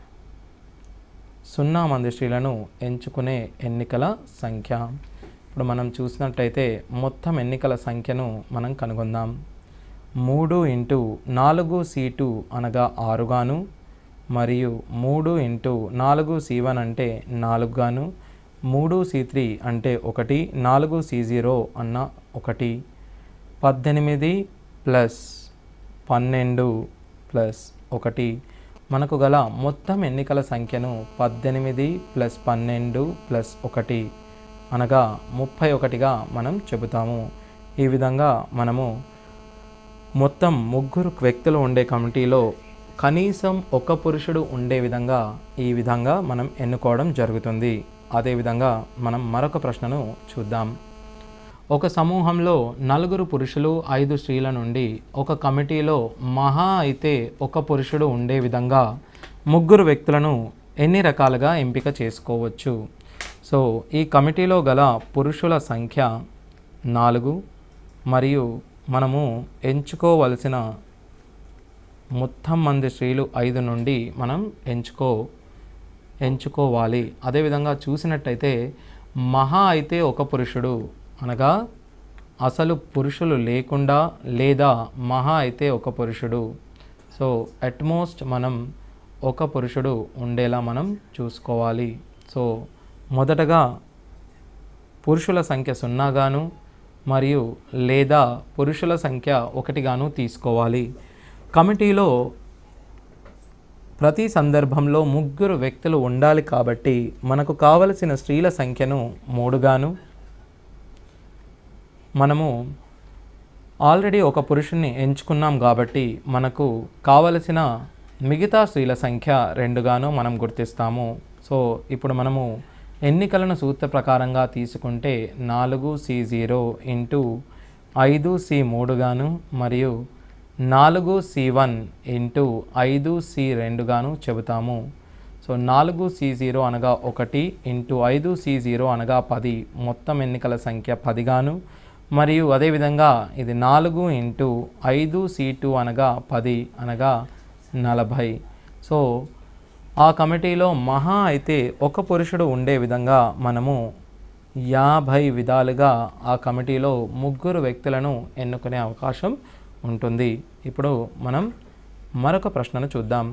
సున్నా మంది స్త్రీలను ఎంచుకునే ఎన్నికల సంఖ్య ఇప్పుడు మనం చూసినట్టయితే మొత్తం ఎన్నికల సంఖ్యను మనం కనుగొందాం మూడు ఇంటూ నాలుగు సీటు అనగా ఆరుగాను మరియు మూడు ఇంటూ నాలుగు సి వన్ అంటే నాలుగుగాను మూడు సి త్రీ అంటే ఒకటి నాలుగు సి జీరో అన్న ఒకటి పద్దెనిమిది ప్లస్ పన్నెండు ప్లస్ ఒకటి మనకు గల మొత్తం ఎన్నికల సంఖ్యను పద్దెనిమిది ప్లస్ పన్నెండు ప్లస్ ఒకటి అనగా ముప్పై ఒకటిగా మనం చెబుతాము ఈ విధంగా మనము మొత్తం ముగ్గురు వ్యక్తులు ఉండే కమిటీలో కనీసం ఒక పురుషుడు ఉండే విధంగా ఈ విధంగా మనం ఎన్నుకోవడం జరుగుతుంది అదేవిధంగా మనం మరొక ప్రశ్నను చూద్దాం ఒక సమూహంలో నలుగురు పురుషులు ఐదు స్త్రీల నుండి ఒక కమిటీలో మహా అయితే ఒక పురుషుడు ఉండే విధంగా ముగ్గురు వ్యక్తులను ఎన్ని రకాలుగా ఎంపిక చేసుకోవచ్చు సో ఈ కమిటీలో గల పురుషుల సంఖ్య నాలుగు మరియు మనము ఎంచుకోవలసిన మొత్తం మంది స్త్రీలు ఐదు నుండి మనం ఎంచుకో ఎంచుకోవాలి అదేవిధంగా చూసినట్టయితే మహా అయితే ఒక పురుషుడు అనగా అసలు పురుషులు లేకుండా లేదా మహా అయితే ఒక పురుషుడు సో అట్మోస్ట్ మనం ఒక పురుషుడు ఉండేలా మనం చూసుకోవాలి సో మొదటగా పురుషుల సంఖ్య సున్నాగాను మరియు లేదా పురుషుల సంఖ్య ఒకటిగాను తీసుకోవాలి కమిటీలో ప్రతి సందర్భంలో ముగ్గురు వ్యక్తులు ఉండాలి కాబట్టి మనకు కావలసిన స్త్రీల సంఖ్యను మూడుగాను మనము ఆల్రెడీ ఒక పురుషుణ్ణి ఎంచుకున్నాం కాబట్టి మనకు కావలసిన మిగతా స్త్రీల సంఖ్య రెండుగాను మనం గుర్తిస్తాము సో ఇప్పుడు మనము ఎన్నికలను సూత్ర ప్రకారంగా తీసుకుంటే నాలుగు సి జీరో ఇంటూ ఐదు సి మూడుగాను మరియు నాలుగు సి వన్ ఇంటూ ఐదు సి రెండుగాను చెబుతాము సో నాలుగు సి జీరో అనగా ఒకటి ఇంటూ ఐదు సి జీరో అనగా పది మొత్తం ఎన్నికల సంఖ్య పదిగాను మరియు అదేవిధంగా ఇది నాలుగు ఇంటూ ఐదు సి టూ అనగా పది అనగా నలభై సో ఆ కమిటీలో మహా అయితే ఒక పురుషుడు ఉండే విధంగా మనము యాభై విధాలుగా ఆ కమిటీలో ముగ్గురు వ్యక్తులను ఎన్నుకునే అవకాశం ఉంటుంది ఇప్పుడు మనం మరొక ప్రశ్నను చూద్దాం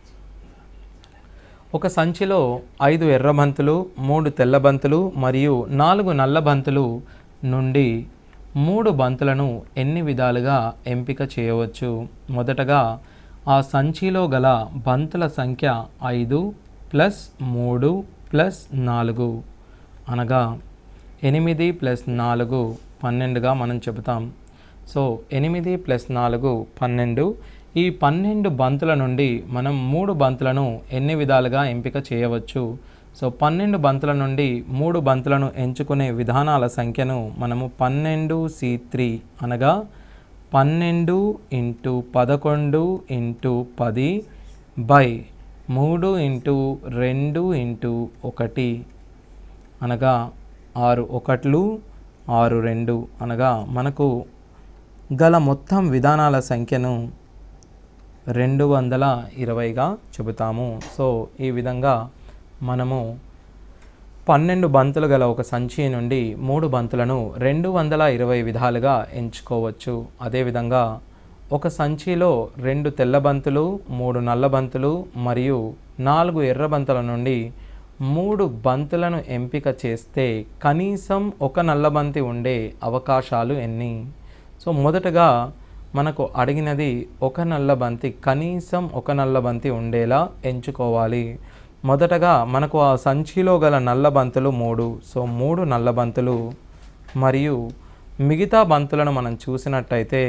ఒక సంచిలో ఐదు ఎర్ర బంతులు మూడు తెల్ల బంతులు మరియు నాలుగు నల్ల బంతులు నుండి మూడు బంతులను ఎన్ని విధాలుగా ఎంపిక చేయవచ్చు మొదటగా ఆ సంచిలో గల బంతుల సంఖ్య ఐదు ప్లస్ మూడు ప్లస్ నాలుగు అనగా ఎనిమిది ప్లస్ నాలుగు పన్నెండుగా మనం చెబుతాం సో ఎనిమిది ప్లస్ నాలుగు పన్నెండు ఈ పన్నెండు బంతుల నుండి మనం మూడు బంతులను ఎన్ని విధాలుగా ఎంపిక చేయవచ్చు సో పన్నెండు బంతుల నుండి మూడు బంతులను ఎంచుకునే విధానాల సంఖ్యను మనము పన్నెండు సి త్రీ అనగా పన్నెండు ఇంటూ పదకొండు ఇంటూ పది బై మూడు ఇంటూ రెండు ఇంటూ ఒకటి అనగా ఆరు ఒకట్లు ఆరు రెండు అనగా మనకు గల మొత్తం విధానాల సంఖ్యను రెండు వందల ఇరవైగా చెబుతాము సో ఈ విధంగా మనము పన్నెండు బంతులు గల ఒక సంచి నుండి మూడు బంతులను రెండు వందల ఇరవై విధాలుగా ఎంచుకోవచ్చు అదేవిధంగా ఒక సంచిలో రెండు తెల్ల బంతులు మూడు నల్ల బంతులు మరియు నాలుగు ఎర్ర బంతుల నుండి మూడు బంతులను ఎంపిక చేస్తే కనీసం ఒక నల్ల బంతి ఉండే అవకాశాలు ఎన్ని సో మొదటగా మనకు అడిగినది ఒక నల్ల బంతి కనీసం ఒక నల్ల బంతి ఉండేలా ఎంచుకోవాలి మొదటగా మనకు ఆ సంచిలో గల నల్ల బంతులు మూడు సో మూడు నల్ల బంతులు మరియు మిగతా బంతులను మనం చూసినట్టయితే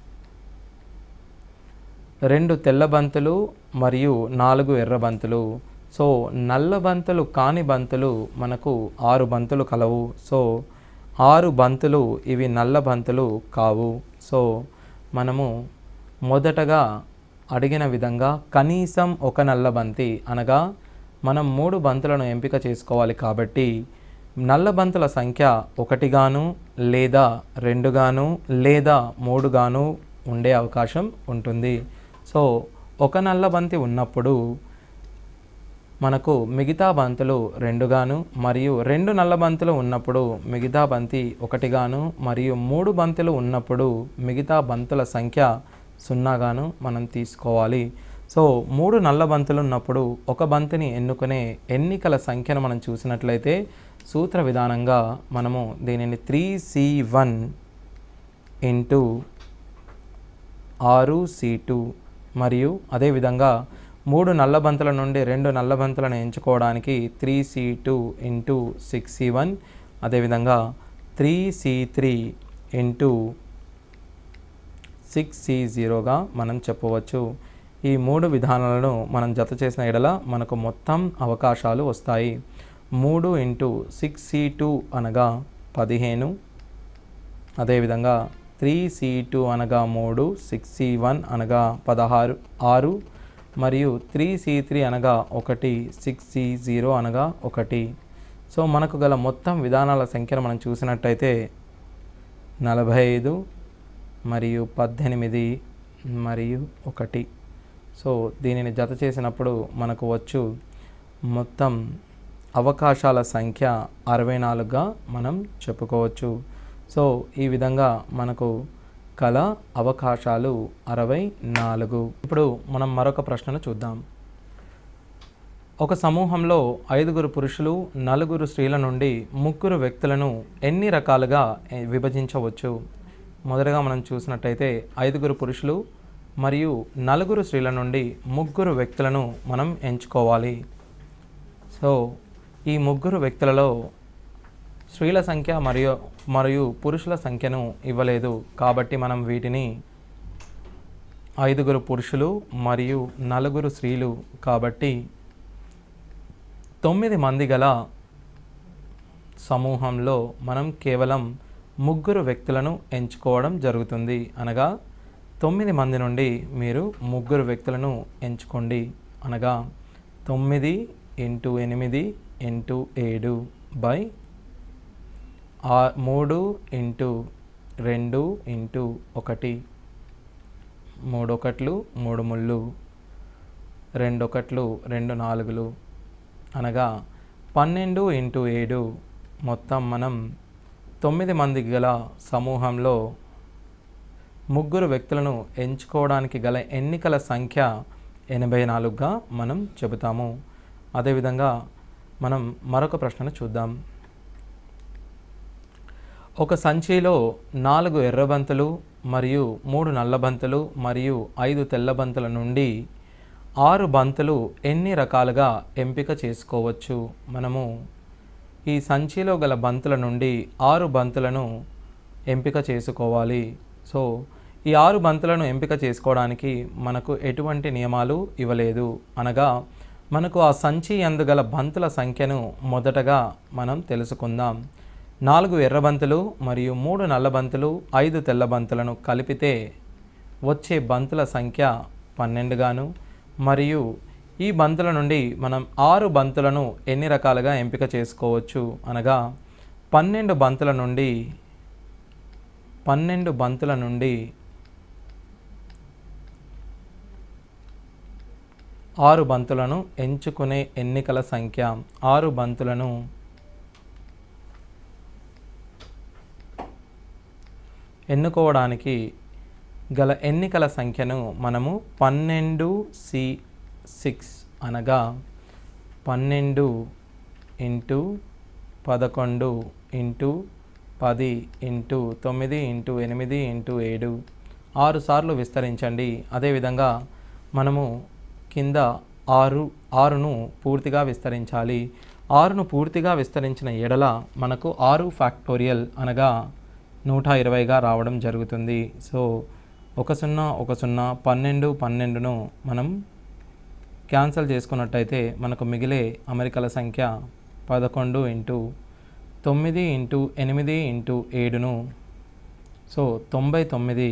రెండు తెల్ల బంతులు మరియు నాలుగు ఎర్ర బంతులు సో నల్ల బంతులు కాని బంతులు మనకు ఆరు బంతులు కలవు సో ఆరు బంతులు ఇవి నల్ల బంతులు కావు సో మనము మొదటగా అడిగిన విధంగా కనీసం ఒక నల్ల బంతి అనగా మనం మూడు బంతులను ఎంపిక చేసుకోవాలి కాబట్టి నల్ల బంతుల సంఖ్య ఒకటిగాను లేదా రెండుగాను లేదా మూడుగాను ఉండే అవకాశం ఉంటుంది సో ఒక నల్ల బంతి ఉన్నప్పుడు మనకు మిగతా బంతులు రెండుగాను మరియు రెండు నల్ల బంతులు ఉన్నప్పుడు మిగతా బంతి ఒకటిగాను మరియు మూడు బంతులు ఉన్నప్పుడు మిగతా బంతుల సంఖ్య సున్నాగాను మనం తీసుకోవాలి సో మూడు నల్ల బంతులు ఉన్నప్పుడు ఒక బంతిని ఎన్నుకునే ఎన్నికల సంఖ్యను మనం చూసినట్లయితే సూత్ర విధానంగా మనము దీనిని త్రీ సి వన్ ఇంటూ ఆరు సి టూ మరియు అదేవిధంగా మూడు నల్ల బంతుల నుండి రెండు నల్ల బంతులను ఎంచుకోవడానికి three C two into six C one అదేవిధంగా three C three into six C జీరోగా మనం చెప్పవచ్చు ఈ మూడు విధానాలను మనం జత చేసిన ఎడల మనకు మొత్తం అవకాశాలు వస్తాయి మూడు ఇంటూ సిక్స్ సి టూ అనగా పదిహేను అదేవిధంగా త్రీ సి టూ అనగా మూడు సిక్స్ సి వన్ అనగా పదహారు ఆరు మరియు త్రీ సి త్రీ అనగా ఒకటి సిక్స్ సి జీరో అనగా ఒకటి సో మనకు గల మొత్తం విధానాల సంఖ్యను మనం చూసినట్టయితే నలభై ఐదు మరియు పద్దెనిమిది మరియు ఒకటి సో దీనిని జత చేసినప్పుడు మనకు వచ్చు మొత్తం అవకాశాల సంఖ్య అరవై నాలుగుగా మనం చెప్పుకోవచ్చు సో ఈ విధంగా మనకు కళ అవకాశాలు అరవై నాలుగు ఇప్పుడు మనం మరొక ప్రశ్నను చూద్దాం ఒక సమూహంలో ఐదుగురు పురుషులు నలుగురు స్త్రీల నుండి ముగ్గురు వ్యక్తులను ఎన్ని రకాలుగా ఏ, విభజించవచ్చు మొదటగా మనం చూసినట్టయితే ఐదుగురు పురుషులు మరియు నలుగురు స్త్రీల నుండి ముగ్గురు వ్యక్తులను మనం ఎంచుకోవాలి సో ఈ ముగ్గురు వ్యక్తులలో స్త్రీల సంఖ్య మరియు మరియు పురుషుల సంఖ్యను ఇవ్వలేదు కాబట్టి మనం వీటిని ఐదుగురు పురుషులు మరియు నలుగురు స్త్రీలు కాబట్టి తొమ్మిది మంది గల సమూహంలో మనం కేవలం ముగ్గురు వ్యక్తులను ఎంచుకోవడం జరుగుతుంది అనగా తొమ్మిది మంది నుండి మీరు ముగ్గురు వ్యక్తులను ఎంచుకోండి అనగా తొమ్మిది ఇంటూ ఎనిమిది ఇంటూ ఏడు బై ఆ మూడు ఇంటూ రెండు ఇంటూ ఒకటి మూడు ఒకట్లు మూడు ముళ్ళు రెండు ఒకట్లు రెండు నాలుగులు అనగా పన్నెండు ఇంటూ ఏడు మొత్తం మనం తొమ్మిది మంది గల సమూహంలో ముగ్గురు వ్యక్తులను ఎంచుకోవడానికి గల ఎన్నికల సంఖ్య ఎనభై నాలుగుగా మనం చెబుతాము అదేవిధంగా మనం మరొక ప్రశ్నను చూద్దాం ఒక సంచిలో నాలుగు ఎర్రబంతులు మరియు మూడు నల్ల బంతులు మరియు ఐదు తెల్ల బంతుల నుండి ఆరు బంతులు ఎన్ని రకాలుగా ఎంపిక చేసుకోవచ్చు మనము ఈ సంచిలో గల బంతుల నుండి ఆరు బంతులను ఎంపిక చేసుకోవాలి సో ఈ ఆరు బంతులను ఎంపిక చేసుకోవడానికి మనకు ఎటువంటి నియమాలు ఇవ్వలేదు అనగా మనకు ఆ సంచి అందుగల బంతుల సంఖ్యను మొదటగా మనం తెలుసుకుందాం నాలుగు ఎర్ర బంతులు మరియు మూడు నల్ల బంతులు ఐదు తెల్ల బంతులను కలిపితే వచ్చే బంతుల సంఖ్య పన్నెండుగాను మరియు ఈ బంతుల నుండి మనం ఆరు బంతులను ఎన్ని రకాలుగా ఎంపిక చేసుకోవచ్చు అనగా పన్నెండు బంతుల నుండి పన్నెండు బంతుల నుండి ఆరు బంతులను ఎంచుకునే ఎన్నికల సంఖ్య ఆరు బంతులను ఎన్నుకోవడానికి గల ఎన్నికల సంఖ్యను మనము పన్నెండు సి సిక్స్ అనగా పన్నెండు ఇంటూ పదకొండు ఇంటూ పది ఇంటూ తొమ్మిది ఇంటూ ఎనిమిది ఇంటూ ఏడు ఆరు సార్లు విస్తరించండి అదేవిధంగా మనము కింద ఆరు ఆరును పూర్తిగా విస్తరించాలి ఆరును పూర్తిగా విస్తరించిన ఎడల మనకు ఆరు ఫ్యాక్టోరియల్ అనగా నూట ఇరవైగా రావడం జరుగుతుంది సో ఒక సున్నా ఒక సున్నా పన్నెండు పన్నెండును మనం క్యాన్సిల్ చేసుకున్నట్టయితే మనకు మిగిలే అమెరికల సంఖ్య పదకొండు ఇంటూ తొమ్మిది ఇంటూ ఎనిమిది ఇంటూ ఏడును సో తొంభై తొమ్మిది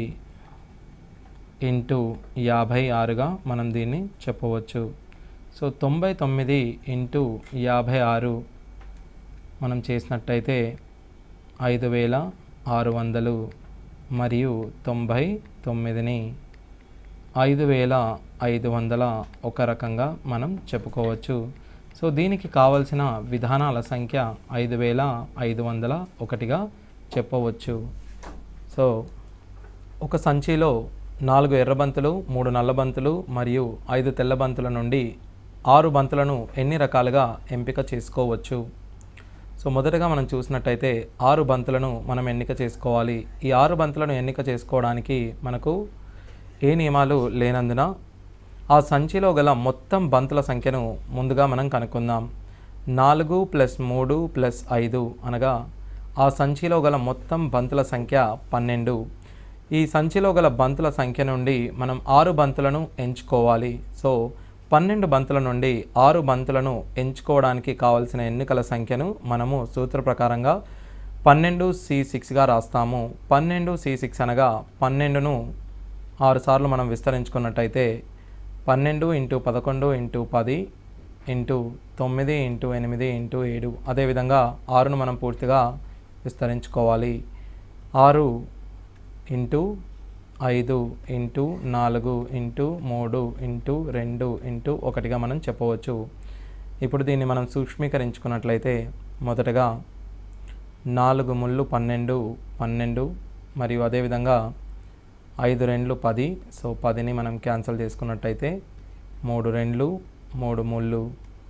ఇంటూ యాభై ఆరుగా మనం దీన్ని చెప్పవచ్చు సో తొంభై తొమ్మిది ఇంటూ యాభై ఆరు మనం చేసినట్టయితే ఐదు వేల ఆరు వందలు మరియు తొంభై తొమ్మిదిని ఐదు వేల ఐదు వందల ఒక రకంగా మనం చెప్పుకోవచ్చు సో దీనికి కావలసిన విధానాల సంఖ్య ఐదు వేల ఐదు వందల ఒకటిగా చెప్పవచ్చు సో ఒక సంచిలో నాలుగు ఎర్ర బంతులు మూడు నల్ల బంతులు మరియు ఐదు తెల్ల బంతుల నుండి ఆరు బంతులను ఎన్ని రకాలుగా ఎంపిక చేసుకోవచ్చు సో మొదటగా మనం చూసినట్టయితే ఆరు బంతులను మనం ఎన్నిక చేసుకోవాలి ఈ ఆరు బంతులను ఎన్నిక చేసుకోవడానికి మనకు ఏ నియమాలు లేనందున ఆ సంచిలో గల మొత్తం బంతుల సంఖ్యను ముందుగా మనం కనుక్కుందాం నాలుగు ప్లస్ మూడు ప్లస్ ఐదు అనగా ఆ సంచిలో గల మొత్తం బంతుల సంఖ్య పన్నెండు ఈ సంచిలో గల బంతుల సంఖ్య నుండి మనం ఆరు బంతులను ఎంచుకోవాలి సో పన్నెండు బంతుల నుండి ఆరు బంతులను ఎంచుకోవడానికి కావలసిన ఎన్నికల సంఖ్యను మనము సూత్ర ప్రకారంగా పన్నెండు సి సిక్స్గా రాస్తాము పన్నెండు సి సిక్స్ అనగా పన్నెండును ఆరు సార్లు మనం విస్తరించుకున్నట్టయితే పన్నెండు ఇంటూ పదకొండు ఇంటూ పది ఇంటూ తొమ్మిది ఇంటూ ఎనిమిది ఇంటూ ఏడు అదేవిధంగా ఆరును మనం పూర్తిగా విస్తరించుకోవాలి ఆరు ఇంటూ ఐదు ఇంటూ నాలుగు ఇంటూ మూడు ఇంటూ రెండు ఇంటూ ఒకటిగా మనం చెప్పవచ్చు ఇప్పుడు దీన్ని మనం సూక్ష్మీకరించుకున్నట్లయితే మొదటగా నాలుగు ముళ్ళు పన్నెండు పన్నెండు మరియు అదేవిధంగా ఐదు రెండ్లు పది సో పదిని మనం క్యాన్సిల్ చేసుకున్నట్టయితే మూడు రెండ్లు మూడు ముళ్ళు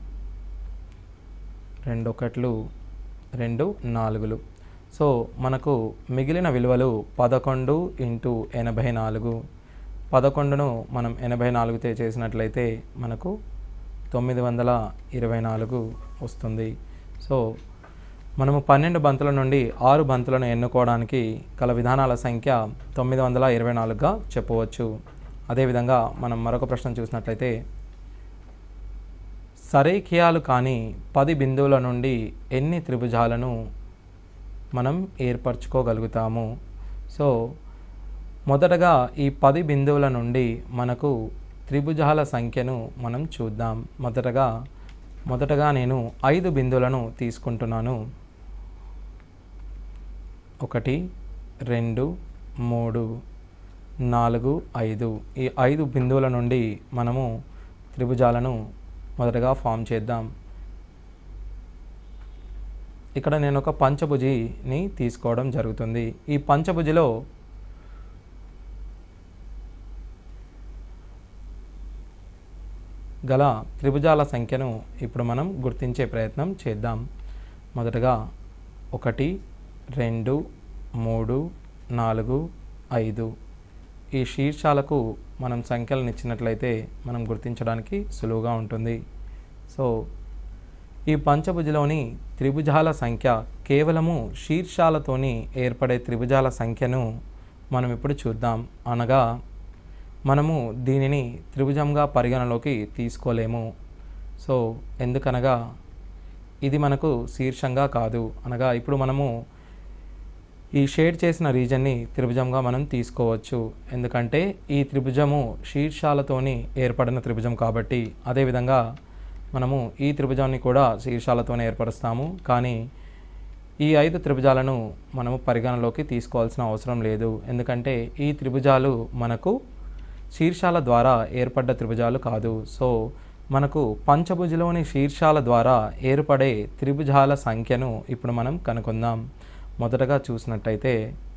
రెండు ఒకట్లు రెండు నాలుగులు సో మనకు మిగిలిన విలువలు పదకొండు ఇంటూ ఎనభై నాలుగు పదకొండును మనం ఎనభై నాలుగుతో చేసినట్లయితే మనకు తొమ్మిది వందల ఇరవై నాలుగు వస్తుంది సో మనము పన్నెండు బంతుల నుండి ఆరు బంతులను ఎన్నుకోవడానికి గల విధానాల సంఖ్య తొమ్మిది వందల ఇరవై నాలుగుగా చెప్పవచ్చు అదేవిధంగా మనం మరొక ప్రశ్న చూసినట్లయితే సరేఖియాలు కానీ పది బిందువుల నుండి ఎన్ని త్రిభుజాలను మనం ఏర్పరచుకోగలుగుతాము సో మొదటగా ఈ పది బిందువుల నుండి మనకు త్రిభుజాల సంఖ్యను మనం చూద్దాం మొదటగా మొదటగా నేను ఐదు బిందువులను తీసుకుంటున్నాను ఒకటి రెండు మూడు నాలుగు ఐదు ఈ ఐదు బిందువుల నుండి మనము త్రిభుజాలను మొదటగా ఫామ్ చేద్దాం ఇక్కడ నేను ఒక పంచభుజిని తీసుకోవడం జరుగుతుంది ఈ పంచభుజిలో గల త్రిభుజాల సంఖ్యను ఇప్పుడు మనం గుర్తించే ప్రయత్నం చేద్దాం మొదటగా ఒకటి రెండు మూడు నాలుగు ఐదు ఈ శీర్షాలకు మనం సంఖ్యలను ఇచ్చినట్లయితే మనం గుర్తించడానికి సులువుగా ఉంటుంది సో ఈ పంచభుజలోని త్రిభుజాల సంఖ్య కేవలము శీర్షాలతోని ఏర్పడే త్రిభుజాల సంఖ్యను మనం ఇప్పుడు చూద్దాం అనగా మనము దీనిని త్రిభుజంగా పరిగణలోకి తీసుకోలేము సో ఎందుకనగా ఇది మనకు శీర్షంగా కాదు అనగా ఇప్పుడు మనము ఈ షేడ్ చేసిన రీజన్ని త్రిభుజంగా మనం తీసుకోవచ్చు ఎందుకంటే ఈ త్రిభుజము శీర్షాలతోని ఏర్పడిన త్రిభుజం కాబట్టి అదేవిధంగా మనము ఈ త్రిభుజాన్ని కూడా శీర్షాలతోనే ఏర్పరుస్తాము కానీ ఈ ఐదు త్రిభుజాలను మనము పరిగణలోకి తీసుకోవాల్సిన అవసరం లేదు ఎందుకంటే ఈ త్రిభుజాలు మనకు శీర్షాల ద్వారా ఏర్పడ్డ త్రిభుజాలు కాదు సో మనకు పంచభుజలోని శీర్షాల ద్వారా ఏర్పడే త్రిభుజాల సంఖ్యను ఇప్పుడు మనం కనుక్కుందాం మొదటగా చూసినట్టయితే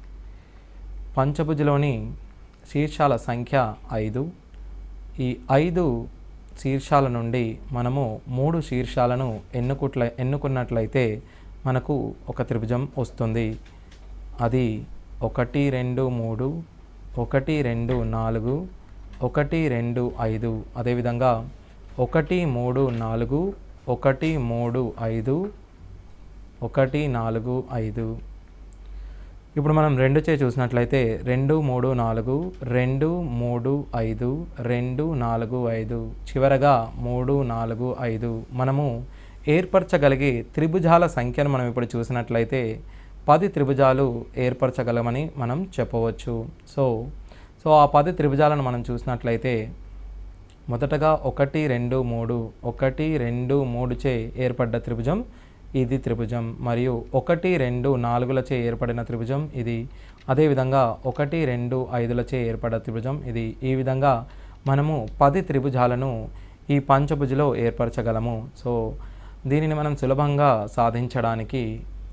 పంచభుజలోని శీర్షాల సంఖ్య ఐదు ఈ ఐదు శీర్షాల నుండి మనము మూడు శీర్షాలను ఎన్నుకుట్ల ఎన్నుకున్నట్లయితే మనకు ఒక త్రిభుజం వస్తుంది అది ఒకటి రెండు మూడు ఒకటి రెండు నాలుగు ఒకటి రెండు ఐదు అదేవిధంగా ఒకటి మూడు నాలుగు ఒకటి మూడు ఐదు ఒకటి నాలుగు ఐదు ఇప్పుడు మనం రెండు చే చూసినట్లయితే రెండు మూడు నాలుగు రెండు మూడు ఐదు రెండు నాలుగు ఐదు చివరగా మూడు నాలుగు ఐదు మనము ఏర్పరచగలిగే త్రిభుజాల సంఖ్యను మనం ఇప్పుడు చూసినట్లయితే పది త్రిభుజాలు ఏర్పరచగలమని మనం చెప్పవచ్చు సో సో ఆ పది త్రిభుజాలను మనం చూసినట్లయితే మొదటగా ఒకటి రెండు మూడు ఒకటి రెండు మూడు చే ఏర్పడ్డ త్రిభుజం ఇది త్రిభుజం మరియు ఒకటి రెండు నాలుగులచే ఏర్పడిన త్రిభుజం ఇది అదేవిధంగా ఒకటి రెండు ఐదులచే ఏర్పడ్డ త్రిభుజం ఇది ఈ విధంగా మనము పది త్రిభుజాలను ఈ పంచభుజలో ఏర్పరచగలము సో దీనిని మనం సులభంగా సాధించడానికి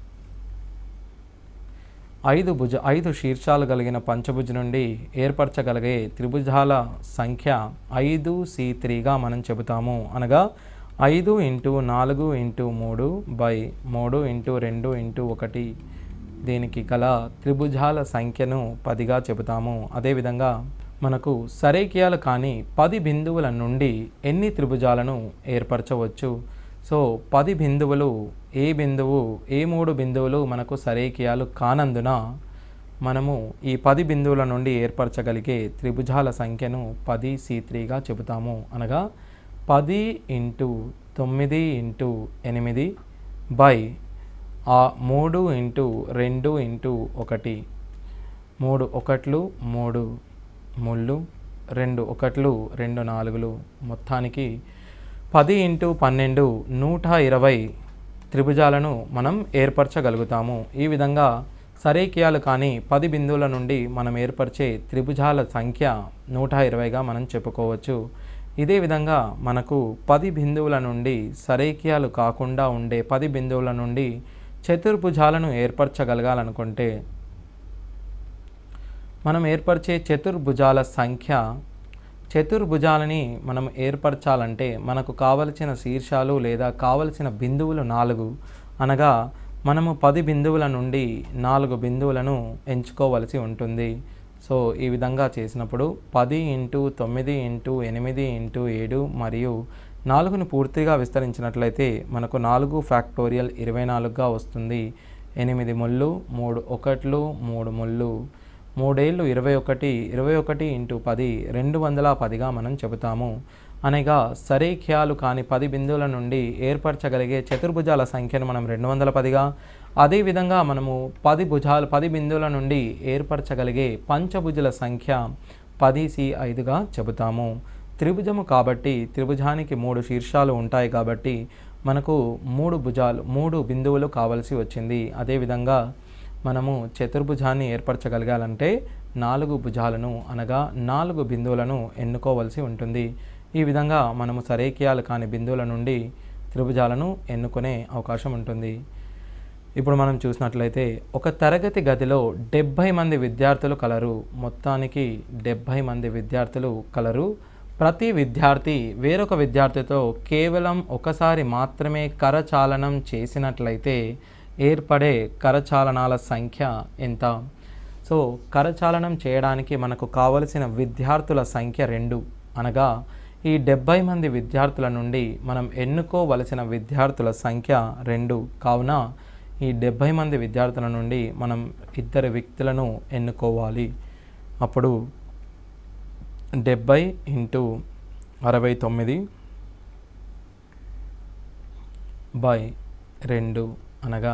ఐదు భుజ ఐదు శీర్షాలు కలిగిన పంచభుజ నుండి ఏర్పరచగలిగే త్రిభుజాల సంఖ్య ఐదు సి త్రీగా మనం చెబుతాము అనగా ఐదు ఇంటూ నాలుగు ఇంటూ మూడు బై మూడు ఇంటూ రెండు ఇంటూ ఒకటి దీనికి గల త్రిభుజాల సంఖ్యను పదిగా చెబుతాము అదేవిధంగా మనకు సరేకియాలు కానీ పది బిందువుల నుండి ఎన్ని త్రిభుజాలను ఏర్పరచవచ్చు సో పది బిందువులు ఏ బిందువు ఏ మూడు బిందువులు మనకు సరేకియాలు కానందున మనము ఈ పది బిందువుల నుండి ఏర్పరచగలిగే త్రిభుజాల సంఖ్యను పది సి త్రీగా చెబుతాము అనగా పది ఇంటూ తొమ్మిది ఇంటూ ఎనిమిది బై ఆ మూడు ఇంటూ రెండు ఇంటూ ఒకటి మూడు ఒకట్లు మూడు ముళ్ళు రెండు ఒకట్లు రెండు నాలుగులు మొత్తానికి పది ఇంటూ పన్నెండు నూట ఇరవై త్రిభుజాలను మనం ఏర్పరచగలుగుతాము ఈ విధంగా సరేకియాలు కానీ పది బిందువుల నుండి మనం ఏర్పరిచే త్రిభుజాల సంఖ్య నూట ఇరవైగా మనం చెప్పుకోవచ్చు ఇదే విధంగా మనకు పది బిందువుల నుండి సరైక్యాలు కాకుండా ఉండే పది బిందువుల నుండి చతుర్భుజాలను ఏర్పరచగలగాలనుకుంటే మనం ఏర్పరిచే చతుర్భుజాల సంఖ్య చతుర్భుజాలని మనం ఏర్పరచాలంటే మనకు కావలసిన శీర్షాలు లేదా కావలసిన బిందువులు నాలుగు అనగా మనము పది బిందువుల నుండి నాలుగు బిందువులను ఎంచుకోవలసి ఉంటుంది సో ఈ విధంగా చేసినప్పుడు పది ఇంటూ తొమ్మిది ఇంటూ ఎనిమిది ఇంటూ ఏడు మరియు నాలుగును పూర్తిగా విస్తరించినట్లయితే మనకు నాలుగు ఫ్యాక్టోరియల్ ఇరవై నాలుగుగా వస్తుంది ఎనిమిది ముళ్ళు మూడు ఒకట్లు మూడు ముళ్ళు మూడేళ్ళు ఇరవై ఒకటి ఇరవై ఒకటి ఇంటూ పది రెండు వందల పదిగా మనం చెబుతాము అనగా సరేఖ్యాలు కాని పది బిందువుల నుండి ఏర్పరచగలిగే చతుర్భుజాల సంఖ్యను మనం రెండు వందల పదిగా అదేవిధంగా మనము పది భుజాలు పది బిందువుల నుండి ఏర్పరచగలిగే పంచభుజుల సంఖ్య పది సి ఐదుగా చెబుతాము త్రిభుజము కాబట్టి త్రిభుజానికి మూడు శీర్షాలు ఉంటాయి కాబట్టి మనకు మూడు భుజాలు మూడు బిందువులు కావలసి వచ్చింది అదేవిధంగా మనము చతుర్భుజాన్ని ఏర్పరచగలగాలంటే నాలుగు భుజాలను అనగా నాలుగు బిందువులను ఎన్నుకోవలసి ఉంటుంది ఈ విధంగా మనము సరేకియాలు కాని బిందువుల నుండి త్రిభుజాలను ఎన్నుకునే అవకాశం ఉంటుంది ఇప్పుడు మనం చూసినట్లయితే ఒక తరగతి గదిలో డెబ్భై మంది విద్యార్థులు కలరు మొత్తానికి డెబ్భై మంది విద్యార్థులు కలరు ప్రతి విద్యార్థి వేరొక విద్యార్థితో కేవలం ఒకసారి మాత్రమే కరచాలనం చేసినట్లయితే ఏర్పడే కరచాలనాల సంఖ్య ఎంత సో కరచాలనం చేయడానికి మనకు కావలసిన విద్యార్థుల సంఖ్య రెండు అనగా ఈ డెబ్బై మంది విద్యార్థుల నుండి మనం ఎన్నుకోవలసిన విద్యార్థుల సంఖ్య రెండు కావున ఈ డెబ్భై మంది విద్యార్థుల నుండి మనం ఇద్దరు వ్యక్తులను ఎన్నుకోవాలి అప్పుడు డెబ్బై ఇంటూ అరవై తొమ్మిది బై రెండు అనగా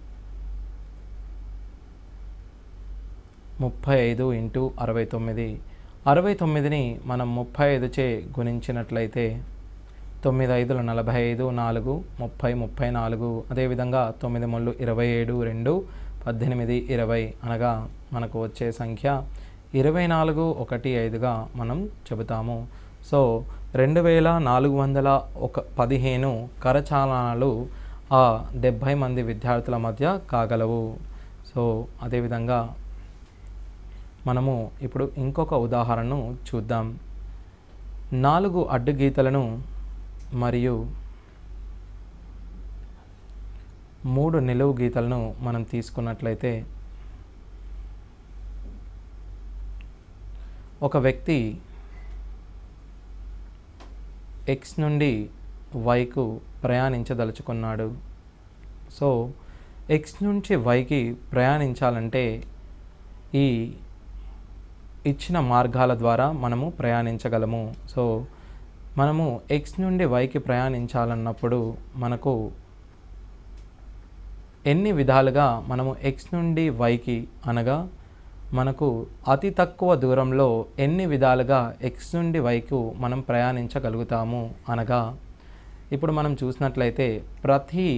ముప్పై ఐదు ఇంటూ అరవై తొమ్మిది అరవై తొమ్మిదిని మనం ముప్పై ఐదుచే గుణించినట్లయితే తొమ్మిది ఐదులు నలభై ఐదు నాలుగు ముప్పై ముప్పై నాలుగు అదేవిధంగా తొమ్మిది ముళ్ళు ఇరవై ఏడు రెండు పద్దెనిమిది ఇరవై అనగా మనకు వచ్చే సంఖ్య ఇరవై నాలుగు ఒకటి ఐదుగా మనం చెబుతాము సో రెండు వేల నాలుగు వందల ఒక పదిహేను కరచాలనాలు ఆ డెబ్భై మంది విద్యార్థుల మధ్య కాగలవు సో అదేవిధంగా మనము ఇప్పుడు ఇంకొక ఉదాహరణను చూద్దాం నాలుగు అడ్డు గీతలను మరియు మూడు నిలువు గీతలను మనం తీసుకున్నట్లయితే ఒక వ్యక్తి ఎక్స్ నుండి వైకు ప్రయాణించదలుచుకున్నాడు సో ఎక్స్ నుంచి వైకి ప్రయాణించాలంటే ఈ ఇచ్చిన మార్గాల ద్వారా మనము ప్రయాణించగలము సో మనము ఎక్స్ నుండి వైకి ప్రయాణించాలన్నప్పుడు మనకు ఎన్ని విధాలుగా మనము ఎక్స్ నుండి వైకి అనగా మనకు అతి తక్కువ దూరంలో ఎన్ని విధాలుగా ఎక్స్ నుండి వైకు మనం ప్రయాణించగలుగుతాము అనగా ఇప్పుడు మనం చూసినట్లయితే ప్రతి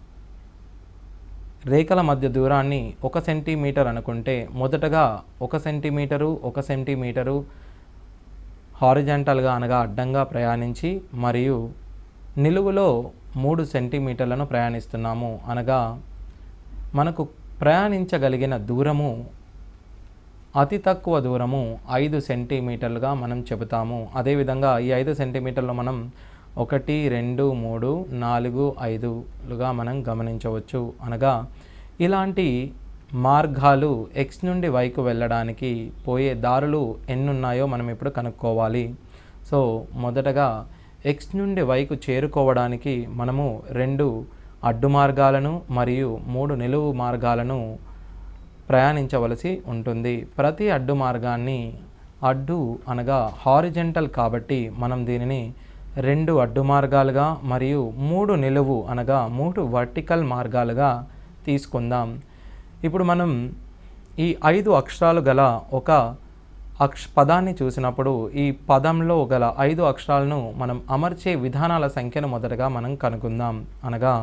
రేఖల మధ్య దూరాన్ని ఒక సెంటీమీటర్ అనుకుంటే మొదటగా ఒక సెంటీమీటరు ఒక సెంటీమీటరు హారిజంటల్గా అనగా అడ్డంగా ప్రయాణించి మరియు నిలువులో మూడు సెంటీమీటర్లను ప్రయాణిస్తున్నాము అనగా మనకు ప్రయాణించగలిగిన దూరము అతి తక్కువ దూరము ఐదు సెంటీమీటర్లుగా మనం చెబుతాము అదేవిధంగా ఈ ఐదు సెంటీమీటర్లు మనం ఒకటి రెండు మూడు నాలుగు ఐదులుగా మనం గమనించవచ్చు అనగా ఇలాంటి మార్గాలు ఎక్స్ నుండి వైకు వెళ్ళడానికి పోయే దారులు ఎన్నున్నాయో మనం ఇప్పుడు కనుక్కోవాలి సో మొదటగా ఎక్స్ నుండి వైకు చేరుకోవడానికి మనము రెండు అడ్డు మార్గాలను మరియు మూడు నిలువు మార్గాలను ప్రయాణించవలసి ఉంటుంది ప్రతి అడ్డు మార్గాన్ని అడ్డు అనగా హారిజెంటల్ కాబట్టి మనం దీనిని రెండు అడ్డు మార్గాలుగా మరియు మూడు నిలువు అనగా మూడు వర్టికల్ మార్గాలుగా తీసుకుందాం ఇప్పుడు మనం ఈ ఐదు అక్షరాలు గల ఒక అక్ష పదాన్ని చూసినప్పుడు ఈ పదంలో గల ఐదు అక్షరాలను మనం అమర్చే విధానాల సంఖ్యను మొదటగా మనం కనుక్కుందాం అనగా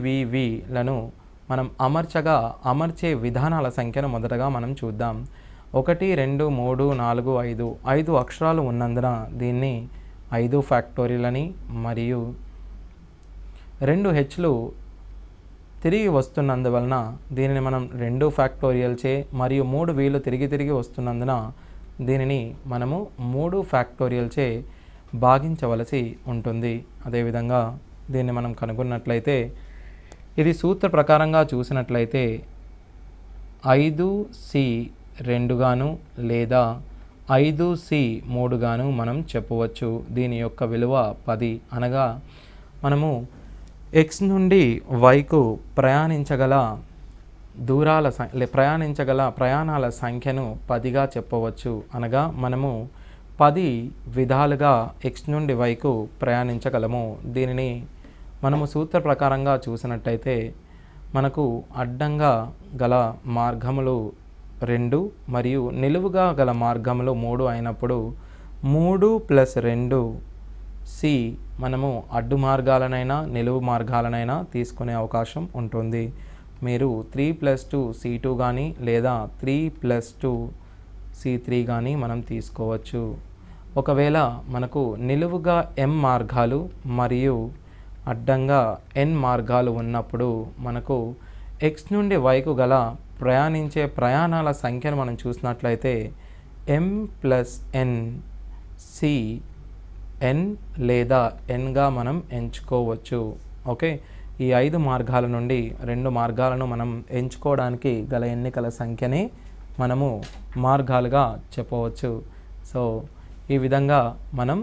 హెచ్హెచ్వివివిలను మనం అమర్చగా అమర్చే విధానాల సంఖ్యను మొదటగా మనం చూద్దాం ఒకటి రెండు మూడు నాలుగు ఐదు ఐదు అక్షరాలు ఉన్నందున దీన్ని ఐదు ఫ్యాక్టోరియల్ అని మరియు రెండు హెచ్లు తిరిగి వస్తున్నందువలన దీనిని మనం రెండు ఫ్యాక్టోరియల్ చే మరియు మూడు వీలు తిరిగి తిరిగి వస్తున్నందున దీనిని మనము మూడు ఫ్యాక్టోరియల్ చే భాగించవలసి ఉంటుంది అదేవిధంగా దీన్ని మనం కనుగొన్నట్లయితే ఇది సూత్ర ప్రకారంగా చూసినట్లయితే ఐదు సి రెండుగాను లేదా ఐదు సి మూడుగాను మనం చెప్పవచ్చు దీని యొక్క విలువ పది అనగా మనము ఎక్స్ నుండి వైకు ప్రయాణించగల దూరాల సం- లే- ప్రయాణించగల ప్రయాణాల సంఖ్యను పదిగా చెప్పవచ్చు అనగా మనము పది విధాలుగా ఎక్స్ నుండి వైకు ప్రయాణించగలము దీనిని మనము సూత్ర ప్రకారంగా చూసినట్టయితే మనకు అడ్డంగా గల మార్గములు రెండు మరియు నిలువుగా గల మార్గములు మూడు అయినప్పుడు మూడు ప్లస్ రెండు సి మనము అడ్డు మార్గాలనైనా నిలువు మార్గాలనైనా తీసుకునే అవకాశం ఉంటుంది మీరు three plus two C two కానీ లేదా three plus two C three కానీ మనం తీసుకోవచ్చు ఒకవేళ మనకు నిలువుగా ఎం మార్గాలు మరియు అడ్డంగా ఎన్ మార్గాలు ఉన్నప్పుడు మనకు ఎక్స్ నుండి వైకు గల ప్రయాణించే ప్రయాణాల సంఖ్యను మనం చూసినట్లయితే ఎం ప్లస్ ఎన్ సి ఎన్ లేదా ఎన్గా మనం ఎంచుకోవచ్చు ఓకే ఈ ఐదు మార్గాల నుండి రెండు మార్గాలను మనం ఎంచుకోవడానికి గల ఎన్నికల సంఖ్యని మనము మార్గాలుగా చెప్పవచ్చు సో ఈ విధంగా మనం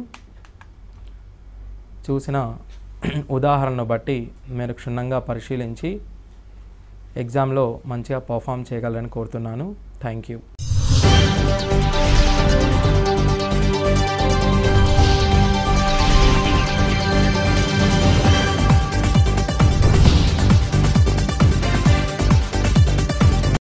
చూసిన ఉదాహరణను బట్టి మీరు క్షుణ్ణంగా పరిశీలించి ఎగ్జామ్లో మంచిగా పర్ఫామ్ చేయగలరని కోరుతున్నాను థ్యాంక్ యూ